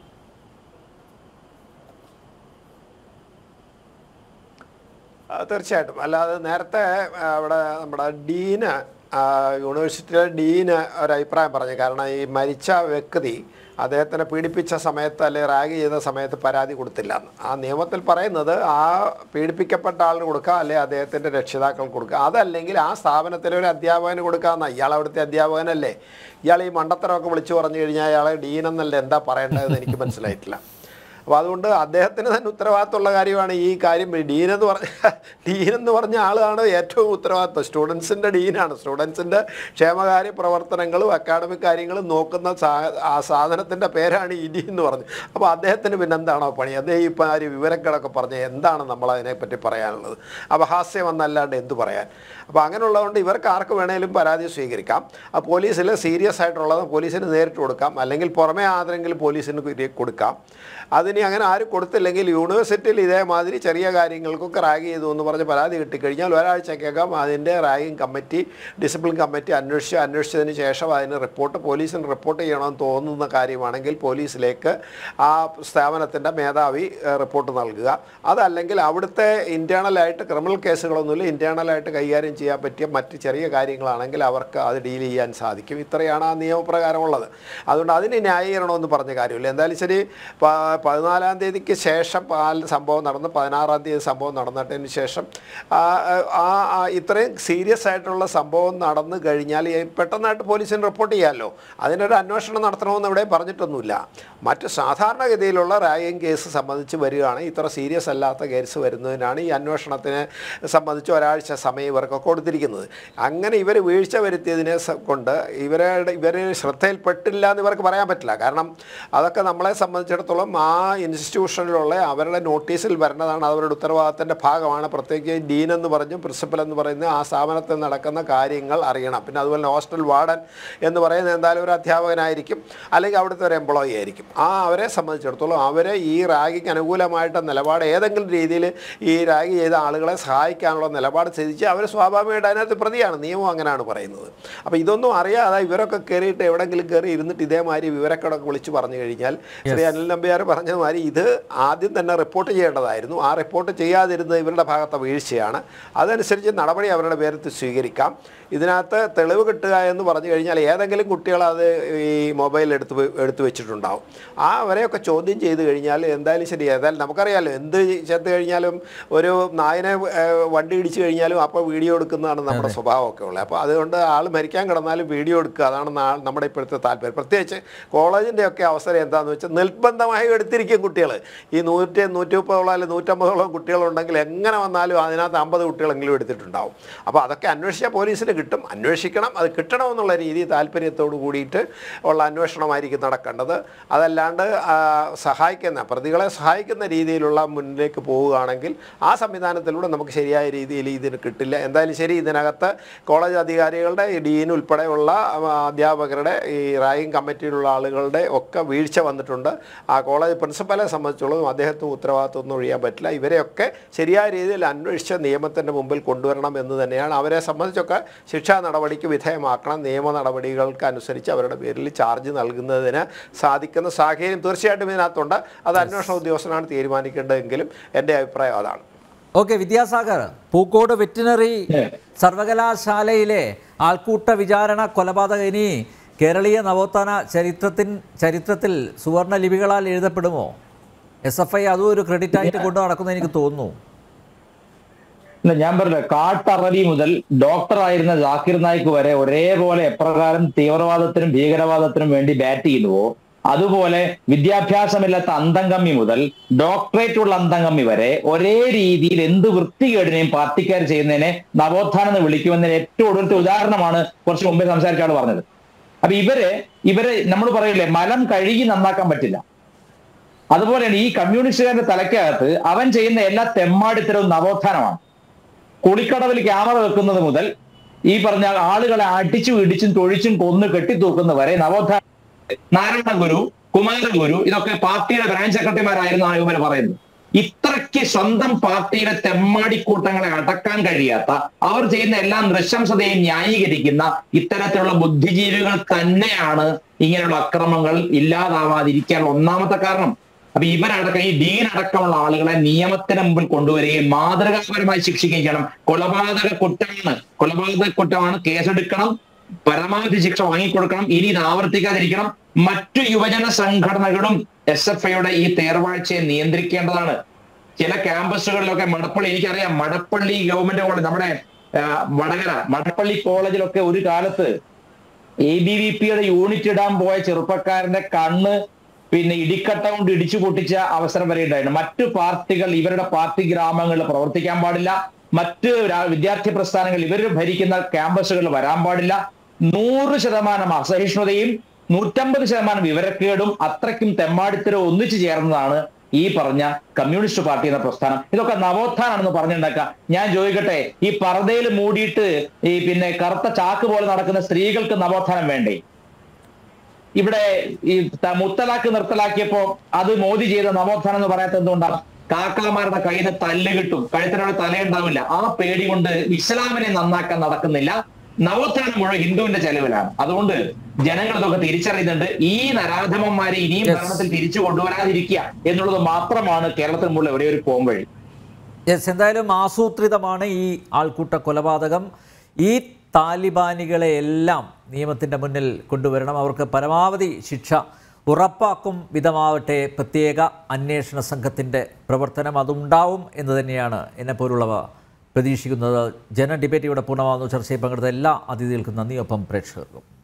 ആ, തീർച്ചയായിട്ടും അല്ലാതെ നേരത്തെ ആ, അവിടെ നമ്മുടെ ഡീന് ആ, യൂണിവേഴ്സിറ്റിയിലെ ഡീന് ഒരു അഭിപ്രായം പറഞ്ഞു കാരണം ഈ മരിച്ച വ്യക്തി അദ്ദേഹത്തിനെ പീഡിപ്പിച്ച സമയത്ത് അല്ലെ റാഗ് ചെയ്ത സമയത്ത് പരാതി കൊടുത്തില്ല എന്ന്. ആ നിയമത്തിൽ പറയുന്നത് ആ പീഡിപ്പിക്കപ്പെട്ട ആളിന് കൊടുക്കുക അല്ലെ അദ്ദേഹത്തിൻ്റെ രക്ഷിതാക്കൾ കൊടുക്കുക അതല്ലെങ്കിൽ ആ സ്ഥാപനത്തിലെ ഒരു അധ്യാപകന് കൊടുക്കാമെന്ന ഇയാൾ അവിടുത്തെ അധ്യാപകനല്ലേ ഇയാൾ ഈ മണ്ടത്തരമൊക്കെ വിളിച്ചു പറഞ്ഞു കഴിഞ്ഞാൽ അയാളെ ഡീൻ എന്നല്ലേ എന്താ പറയേണ്ടതെന്ന് എനിക്ക് മനസ്സിലായിട്ടില്ല അപ്പോൾ അതുകൊണ്ട് അദ്ദേഹത്തിന് തന്നെ ഉത്തരവാദിത്തമുള്ള കാര്യമാണ് ഈ കാര്യം ഡീൻ എന്ന് പറഞ്ഞ ഡീൻ എന്ന് പറഞ്ഞ ആളാണ് ഏറ്റവും ഉത്തരവാദിത്തം സ്റ്റുഡൻസിൻ്റെ ഡീനാണ് സ്റ്റുഡൻസിൻ്റെ ക്ഷേമകാര്യ പ്രവർത്തനങ്ങളും അക്കാഡമിക് കാര്യങ്ങളും നോക്കുന്ന സാ ആ സാധനത്തിൻ്റെ പേരാണ് ഇ ഡി എന്ന് പറഞ്ഞു അപ്പോൾ അദ്ദേഹത്തിന് പിന്നെ എന്താണോ പണി അദ്ദേഹം ഇപ്പോൾ ആ ഒരു വിവരങ്ങളൊക്കെ പറഞ്ഞ് എന്താണ് നമ്മൾ അതിനെപ്പറ്റി പറയാനുള്ളത് അപഹാസ്യം എന്നല്ലാണ്ട് എന്ത് പറയാൻ അപ്പോൾ അങ്ങനെയുള്ളതുകൊണ്ട് ഇവർക്ക് ആർക്ക് വേണേലും പരാതി സ്വീകരിക്കാം ആ പോലീസിൽ സീരിയസ് ആയിട്ടുള്ളത് പോലീസിന് നേരിട്ട് കൊടുക്കാം അല്ലെങ്കിൽ പുറമേ ആരെങ്കിലും പോലീസിന് കുരി- കൊടുക്കാം അതിന് അങ്ങനെ ആരും കൊടുത്തില്ലെങ്കിൽ യൂണിവേഴ്സിറ്റിയിൽ ഇതേമാതിരി ചെറിയ കാര്യങ്ങൾക്കൊക്കെ റാഗ് ചെയ്തു എന്ന് പറഞ്ഞ് പരാതി കിട്ടിക്കഴിഞ്ഞാൽ ഒരാഴ്ചക്കകം അതിൻ്റെ റാഗിങ് കമ്മിറ്റി ഡിസിപ്ലിൻ കമ്മിറ്റി അന്വേഷിച്ച് അന്വേഷിച്ചതിന് ശേഷം അതിന് റിപ്പോർട്ട് പോലീസിന് റിപ്പോർട്ട് ചെയ്യണമെന്ന് തോന്നുന്ന കാര്യമാണെങ്കിൽ പോലീസിലേക്ക് ആ സ്ഥാപനത്തിൻ്റെ മേധാവി ഏഹ്, റിപ്പോർട്ട് നൽകുക അതല്ലെങ്കിൽ അവിടുത്തെ ഇൻറ്റേണലായിട്ട് ക്രിമിനൽ കേസുകളൊന്നുമില്ല ഇൻറ്റേണലായിട്ട് കൈകാര്യം ചെയ്യാൻ പറ്റിയ മറ്റ് ചെറിയ കാര്യങ്ങളാണെങ്കിൽ അവർക്ക് അത് ഡീൽ ചെയ്യാൻ സാധിക്കും ഇത്രയാണ് ആ നിയമപ്രകാരമുള്ളത് അതുകൊണ്ട് അതിന് ന്യായീകരണമെന്ന് പറഞ്ഞ കാര്യമില്ല എന്തായാലും ശരി പ- പതിനാലാം തീയതിക്ക് ശേഷം ആ സംഭവം നടന്ന് പതിനാറാം തീയതി സംഭവം നടന്നിട്ടതിന് ശേഷം ആ ആ ആ ഇത്രയും സീരിയസ് ആയിട്ടുള്ള സംഭവം നടന്നു കഴിഞ്ഞാൽ ഈ പെട്ടെന്നായിട്ട് പോലീസിന് റിപ്പോർട്ട് ചെയ്യാമല്ലോ അതിനൊരു അന്വേഷണം നടത്തണമെന്ന് ഇവിടെ പറഞ്ഞിട്ടൊന്നുമില്ല മറ്റ് സാധാരണഗതിയിലുള്ള റാഗിങ് കേസ് സംബന്ധിച്ച് വരികയാണ് ഇത്ര സീരിയസ് അല്ലാത്ത കേസ് വരുന്നതിനാണ് ഈ അന്വേഷണത്തിനെ സംബന്ധിച്ച് ഒരാഴ്ച സമയം ഇവർക്ക് കൊടുത്തിരിക്കുന്നത് അങ്ങനെ ഇവർ വീഴ്ച വരുത്തിയതിനെ സ- കൊണ്ട് ഇവരുടെ ഇവർ ശ്രദ്ധയിൽപ്പെട്ടില്ല എന്ന് ഇവർക്ക് പറയാൻ പറ്റില്ല കാരണം അതൊക്കെ നമ്മളെ സംബന്ധിച്ചിടത്തോളം ആ ഇൻസ്റ്റിറ്റ്യൂഷനിലുള്ള അവരുടെ നോട്ടീസിൽ വരേണ്ടതാണ് അവരുടെ ഉത്തരവാദിത്തത്തിൻ്റെ ഭാഗമാണ് പ്രത്യേകിച്ച് ഡീൻ എന്ന് പറഞ്ഞും പ്രിൻസിപ്പൽ എന്ന് പറയുന്ന ആ സ്ഥാപനത്തിൽ നടക്കുന്ന കാര്യങ്ങൾ അറിയണം പിന്നെ അതുപോലെ തന്നെ ഹോസ്റ്റൽ വാർഡൻ എന്ന് പറയുന്നത് എന്തായാലും ഒരു അധ്യാപകനായിരിക്കും അല്ലെങ്കിൽ അവിടുത്തെ ഒരു എംപ്ലോയി ആയിരിക്കും ആ അവരെ സംബന്ധിച്ചിടത്തോളം അവരെ ഈ റാഗിക്ക് അനുകൂലമായിട്ട് നിലപാട് ഏതെങ്കിലും രീതിയിൽ ഈ റാഗി ചെയ്ത ആളുകളെ സഹായിക്കാനുള്ള നിലപാട് ചിന്തിച്ച് അവർ സ്വാഭാവികമായിട്ട് അതിനകത്ത് പ്രതിയാണ് നിയമം അങ്ങനെയാണ് പറയുന്നത് അപ്പോൾ ഇതൊന്നും അറിയാതെ ഇവരൊക്കെ കയറിയിട്ട് എവിടെങ്കിലും കയറി ഇരുന്നിട്ട് ഇതേമാതിരി വിവരക്കടൊക്കെ വിളിച്ച് പറഞ്ഞു കഴിഞ്ഞാൽ ശ്രീ അനിൽ നമ്പ്യാർ പറഞ്ഞതുമാതിരി ഇത് ആദ്യം തന്നെ റിപ്പോർട്ട് ചെയ്യേണ്ടതായിരുന്നു ആ റിപ്പോർട്ട് ചെയ്യാതിരുന്നത് ഇവരുടെ ഭാഗത്തെ വീഴ്ചയാണ് അതനുസരിച്ച് നടപടി അവരുടെ പേരത്ത് സ്വീകരിക്കാം ഇതിനകത്ത് തെളിവ് കിട്ടുക എന്ന് പറഞ്ഞു കഴിഞ്ഞാൽ ഏതെങ്കിലും കുട്ടികൾ അത് ഈ മൊബൈൽ എടുത്ത് വെ- എടുത്ത് വെച്ചിട്ടുണ്ടാവും ആ അവരെയൊക്കെ ചോദ്യം ചെയ്ത് കഴിഞ്ഞാൽ എന്തായാലും ശരി ഏതായാലും നമുക്കറിയാലോ എന്ത് ചെത്ത് കഴിഞ്ഞാലും ഒരു നായനെ ഏഹ്, വണ്ടി ഇടിച്ചു കഴിഞ്ഞാലും അപ്പോൾ വീഡിയോ എടുക്കുന്നതാണ് നമ്മുടെ സ്വഭാവമൊക്കെ ഉള്ളത് അപ്പോൾ അതുകൊണ്ട് ആൾ മരിക്കാൻ കിടന്നാലും വീഡിയോ എടുക്കുക അതാണ് നാ- നമ്മുടെ ഇപ്പോഴത്തെ താല്പര്യം പ്രത്യേകിച്ച് കോളേജിൻ്റെ ഒക്കെ അവസരം എന്താണെന്ന് വെച്ചാൽ നിർബന്ധമായി എടുത്തിരിക്കും കുട്ടികൾ ഈ നൂറ്റി നൂറ്റി മുപ്പതോളം അല്ലെങ്കിൽ നൂറ്റമ്പതോളം കുട്ടികളുണ്ടെങ്കിൽ എങ്ങനെ വന്നാലും അതിനകത്ത് അമ്പത് കുട്ടികളെങ്കിലും എടുത്തിട്ടുണ്ടാവും അപ്പോൾ അതൊക്കെ അന്വേഷിച്ചാൽ പോലീസിന് കിട്ടും അന്വേഷിക്കണം അത് കിട്ടണമെന്നുള്ള രീതി താല്പര്യത്തോട് കൂടിയിട്ട് ഉള്ള അന്വേഷണമായിരിക്കും നടക്കേണ്ടത് അതല്ലാണ്ട് ആ, സഹായിക്കുന്ന പ്രതികളെ സഹായിക്കുന്ന രീതിയിലുള്ള മുന്നിലേക്ക് പോവുകയാണെങ്കിൽ ആ സംവിധാനത്തിലൂടെ നമുക്ക് ശരിയായ രീതിയിൽ ഇതിന് കിട്ടില്ല എന്തായാലും ശരി ഇതിനകത്ത് കോളേജ് അധികാരികളുടെ ഈ ഡീൻ ഉൾപ്പെടെയുള്ള ആ, അധ്യാപകരുടെ ഈ റാഗിങ് കമ്മിറ്റിയിലുള്ള ആളുകളുടെ ഒക്കെ വീഴ്ച വന്നിട്ടുണ്ട് ആ കോളേജ് പ്രിൻസിപ്പൽ പ്രിൻസിപ്പലെ സംബന്ധിച്ചോളം അദ്ദേഹത്തിന് ഉത്തരവാദിത്വം ഒന്നും ഒഴിയാൻ പറ്റില്ല ഇവരെയൊക്കെ ശരിയായ രീതിയിൽ അന്വേഷിച്ച് നിയമത്തിൻ്റെ മുമ്പിൽ കൊണ്ടുവരണം എന്ന് തന്നെയാണ് അവരെ സംബന്ധിച്ചൊക്കെ ശിക്ഷാ നടപടിക്ക് വിധേയമാക്കണം നിയമ നടപടികൾക്ക് അനുസരിച്ച് അവരുടെ പേരിൽ ചാർജ് നൽകുന്നതിന് സാധിക്കുന്ന സാഹചര്യം തീർച്ചയായിട്ടും ഇതിനകത്തുണ്ട് അത് അന്വേഷണ ഉദ്യോഗസ്ഥനാണ് തീരുമാനിക്കേണ്ടതെങ്കിലും എൻ്റെ അഭിപ്രായം അതാണ് ഓക്കെ വിദ്യാസാഗർ പൂക്കോട് വെറ്റിനറി സർവകലാശാലയിലെ ആൾക്കൂട്ട വിചാരണ കൊലപാതക ഇനി കേരളീയ നവോത്ഥാന ചരിത്രത്തിൻ ചരിത്രത്തിൽ സുവർണ ലിപികളാൽ എഴുതപ്പെടുമോ എസ് എഫ് ഐ അതും ഒരു ക്രെഡിറ്റ് ആയിട്ട് കൊണ്ടു നടക്കുന്ന എനിക്ക് തോന്നുന്നു ഇല്ല ഞാൻ പറഞ്ഞില്ല കാട്ടറബി മുതൽ ഡോക്ടറായിരുന്ന ജാക്കിർ നായിക്ക് വരെ ഒരേപോലെ എപ്രകാരം തീവ്രവാദത്തിനും ഭീകരവാദത്തിനും വേണ്ടി ബാറ്റ് ചെയ്യുന്നുവോ അതുപോലെ വിദ്യാഭ്യാസമില്ലാത്ത അന്തംഗമ്മി മുതൽ ഡോക്ടറേറ്റ് ഉള്ള അന്തംഗമ്മി വരെ ഒരേ രീതിയിൽ എന്ത് വൃത്തികേടിനെയും പാർട്ടിക്കാർ ചെയ്യുന്നതിനെ നവോത്ഥാനം എന്ന് വിളിക്കുമെന്നതിന് ഏറ്റവും ഒടുവിലത്തെ ഉദാഹരണമാണ് കുറച്ച് മുമ്പേ സംസാരിച്ച ആൾ പറഞ്ഞത് അപ്പൊ ഇവര് ഇവര് നമ്മൾ പറയില്ലേ മലം കഴുകി നന്നാക്കാൻ പറ്റില്ല അതുപോലെയാണ് ഈ കമ്മ്യൂണിസ്റ്റുകാരുടെ തലയ്ക്കകത്ത് അവൻ ചെയ്യുന്ന എല്ലാ തെമ്മാടിത്തരവും നവോത്ഥാനമാണ് കുളിക്കടവിൽ ക്യാമറ വെക്കുന്നത് മുതൽ ഈ പറഞ്ഞ ആളുകളെ അടിച്ചും ഇടിച്ചും തൊഴിച്ചും കൊന്ന് കെട്ടിത്തൂക്കുന്നവരെ നവോത്ഥാന നാരായണ ഗുരു കുമാരഗുരു ഇതൊക്കെ പാർട്ടിയുടെ ബ്രാഞ്ച് സെക്രട്ടറിമാരായിരുന്നു ഇവർ പറയുന്നത് ഇത്രയ്ക്ക് സ്വന്തം പാർട്ടിയുടെ തെമ്മാടിക്കൂട്ടങ്ങളെ അടക്കാൻ കഴിയാത്ത അവർ ചെയ്യുന്ന എല്ലാ നൃശംസതയും ന്യായീകരിക്കുന്ന ഇത്തരത്തിലുള്ള ബുദ്ധിജീവികൾ തന്നെയാണ് ഇങ്ങനെയുള്ള അക്രമങ്ങൾ ഇല്ലാതാവാതിരിക്കാനുള്ള ഒന്നാമത്തെ കാരണം അപ്പൊ ഇവരടക്കം ഈ ഡീൻ അടക്കമുള്ള ആളുകളെ നിയമത്തിന് മുമ്പിൽ കൊണ്ടുവരികയും മാതൃകാപരമായി ശിക്ഷിക്കുകയും ചെയ്യണം കൊലപാതക കുറ്റമാണ് കൊലപാതക കുറ്റമാണ് കേസെടുക്കണം പരമാവധി ശിക്ഷ വാങ്ങിക്കൊടുക്കണം ഇനി ഇത് ആവർത്തിക്കാതിരിക്കണം മറ്റു യുവജന സംഘടനകളും എസ് എഫ് ഐയുടെ ഈ തേർവാഴ്ചയെ നിയന്ത്രിക്കേണ്ടതാണ് ചില ക്യാമ്പസുകളിലൊക്കെ മടപ്പള്ളി എനിക്കറിയാം മടപ്പള്ളി ഗവൺമെന്റ് കോളേജ് നമ്മുടെ ആ, വടകര മടപ്പള്ളി കോളേജിലൊക്കെ ഒരു കാലത്ത് എ ബി വി പിയുടെ യൂണിറ്റ് ഇടാൻ പോയ ചെറുപ്പക്കാരന്റെ കണ്ണ് പിന്നെ ഇടിക്കട്ട കൊണ്ട് ഇടിച്ചു പൊട്ടിച്ച അവസരം വരെ ഉണ്ടായിരുന്നു മറ്റു പാർട്ടികൾ ഇവരുടെ പാർട്ടി ഗ്രാമങ്ങളിൽ പ്രവർത്തിക്കാൻ പാടില്ല മറ്റ് രാ- വിദ്യാർത്ഥി പ്രസ്ഥാനങ്ങൾ ഇവർ ഭരിക്കുന്ന ക്യാമ്പസുകളിൽ വരാൻ പാടില്ല നൂറ് ശതമാനം അസഹിഷ്ണുതയും നൂറ്റമ്പത് ശതമാനം വിവരക്കേടും അത്രയ്ക്കും തെമ്മാടിത്തരവും ഒന്നിച്ചു ചേർന്നതാണ് ഈ പറഞ്ഞ കമ്മ്യൂണിസ്റ്റ് പാർട്ടി എന്ന പ്രസ്ഥാനം ഇതൊക്കെ നവോത്ഥാനാണെന്ന് പറഞ്ഞുണ്ടാക്കാം ഞാൻ ചോദിക്കട്ടെ ഈ പർദ്ദയിൽ മൂടിയിട്ട് ഈ പിന്നെ കറുത്ത ചാക്ക് പോലെ നടക്കുന്ന സ്ത്രീകൾക്ക് നവോത്ഥാനം വേണ്ടേ ഇവിടെ ഈ ത- മുത്തലാക്ക് നിർത്തലാക്കിയപ്പോ അത് മോദി ചെയ്ത നവോത്ഥാനം എന്ന് പറയാത്ത എന്തുകൊണ്ടാണ് കാക്കാമാരുടെ കയ്യിൽ നിന്ന് തല്ല് കിട്ടും കഴുത്തിനോട് തലയുണ്ടാവില്ല ആ പേടി കൊണ്ട് ഇസ്ലാമിനെ നന്നാക്കാൻ നടക്കുന്നില്ല നവോത്ഥാനം മുഴുവൻ ഹിന്ദുവിന്റെ ചെലവിലാണ് അതുകൊണ്ട് ജനങ്ങൾ ഇതൊക്കെ തിരിച്ചറിയുന്നുണ്ട് ഈ നരാധമന്മാരെ ഇനിയും Yes. ഭരണത്തിൽ തിരിച്ചു കൊണ്ടുവരാതിരിക്കുക എന്നുള്ളത് മാത്രമാണ് കേരളത്തിൽ മുള്ള ഒരേ ഒരു പോംവഴി യെസ് എന്തായാലും ആസൂത്രിതമാണ് ഈ ആൾക്കൂട്ട കൊലപാതകം ഈ താലിബാനികളെ എല്ലാം നിയമത്തിൻ്റെ മുന്നിൽ കൊണ്ടുവരണം അവർക്ക് പരമാവധി ശിക്ഷ ഉറപ്പാക്കും വിധമാവട്ടെ പ്രത്യേക അന്വേഷണ സംഘത്തിൻ്റെ പ്രവർത്തനം അതുണ്ടാവും എന്ന് തന്നെയാണ് എന്നെപ്പോലുള്ളവ പ്രതീക്ഷിക്കുന്നത് ജന ഡിബേറ്റ് ഇവിടെ പൂർണ്ണമാകുന്നു ചർച്ചയിൽ പങ്കെടുത്ത എല്ലാ അതിഥികൾക്കും നന്ദി ഒപ്പം പ്രേക്ഷകർക്കും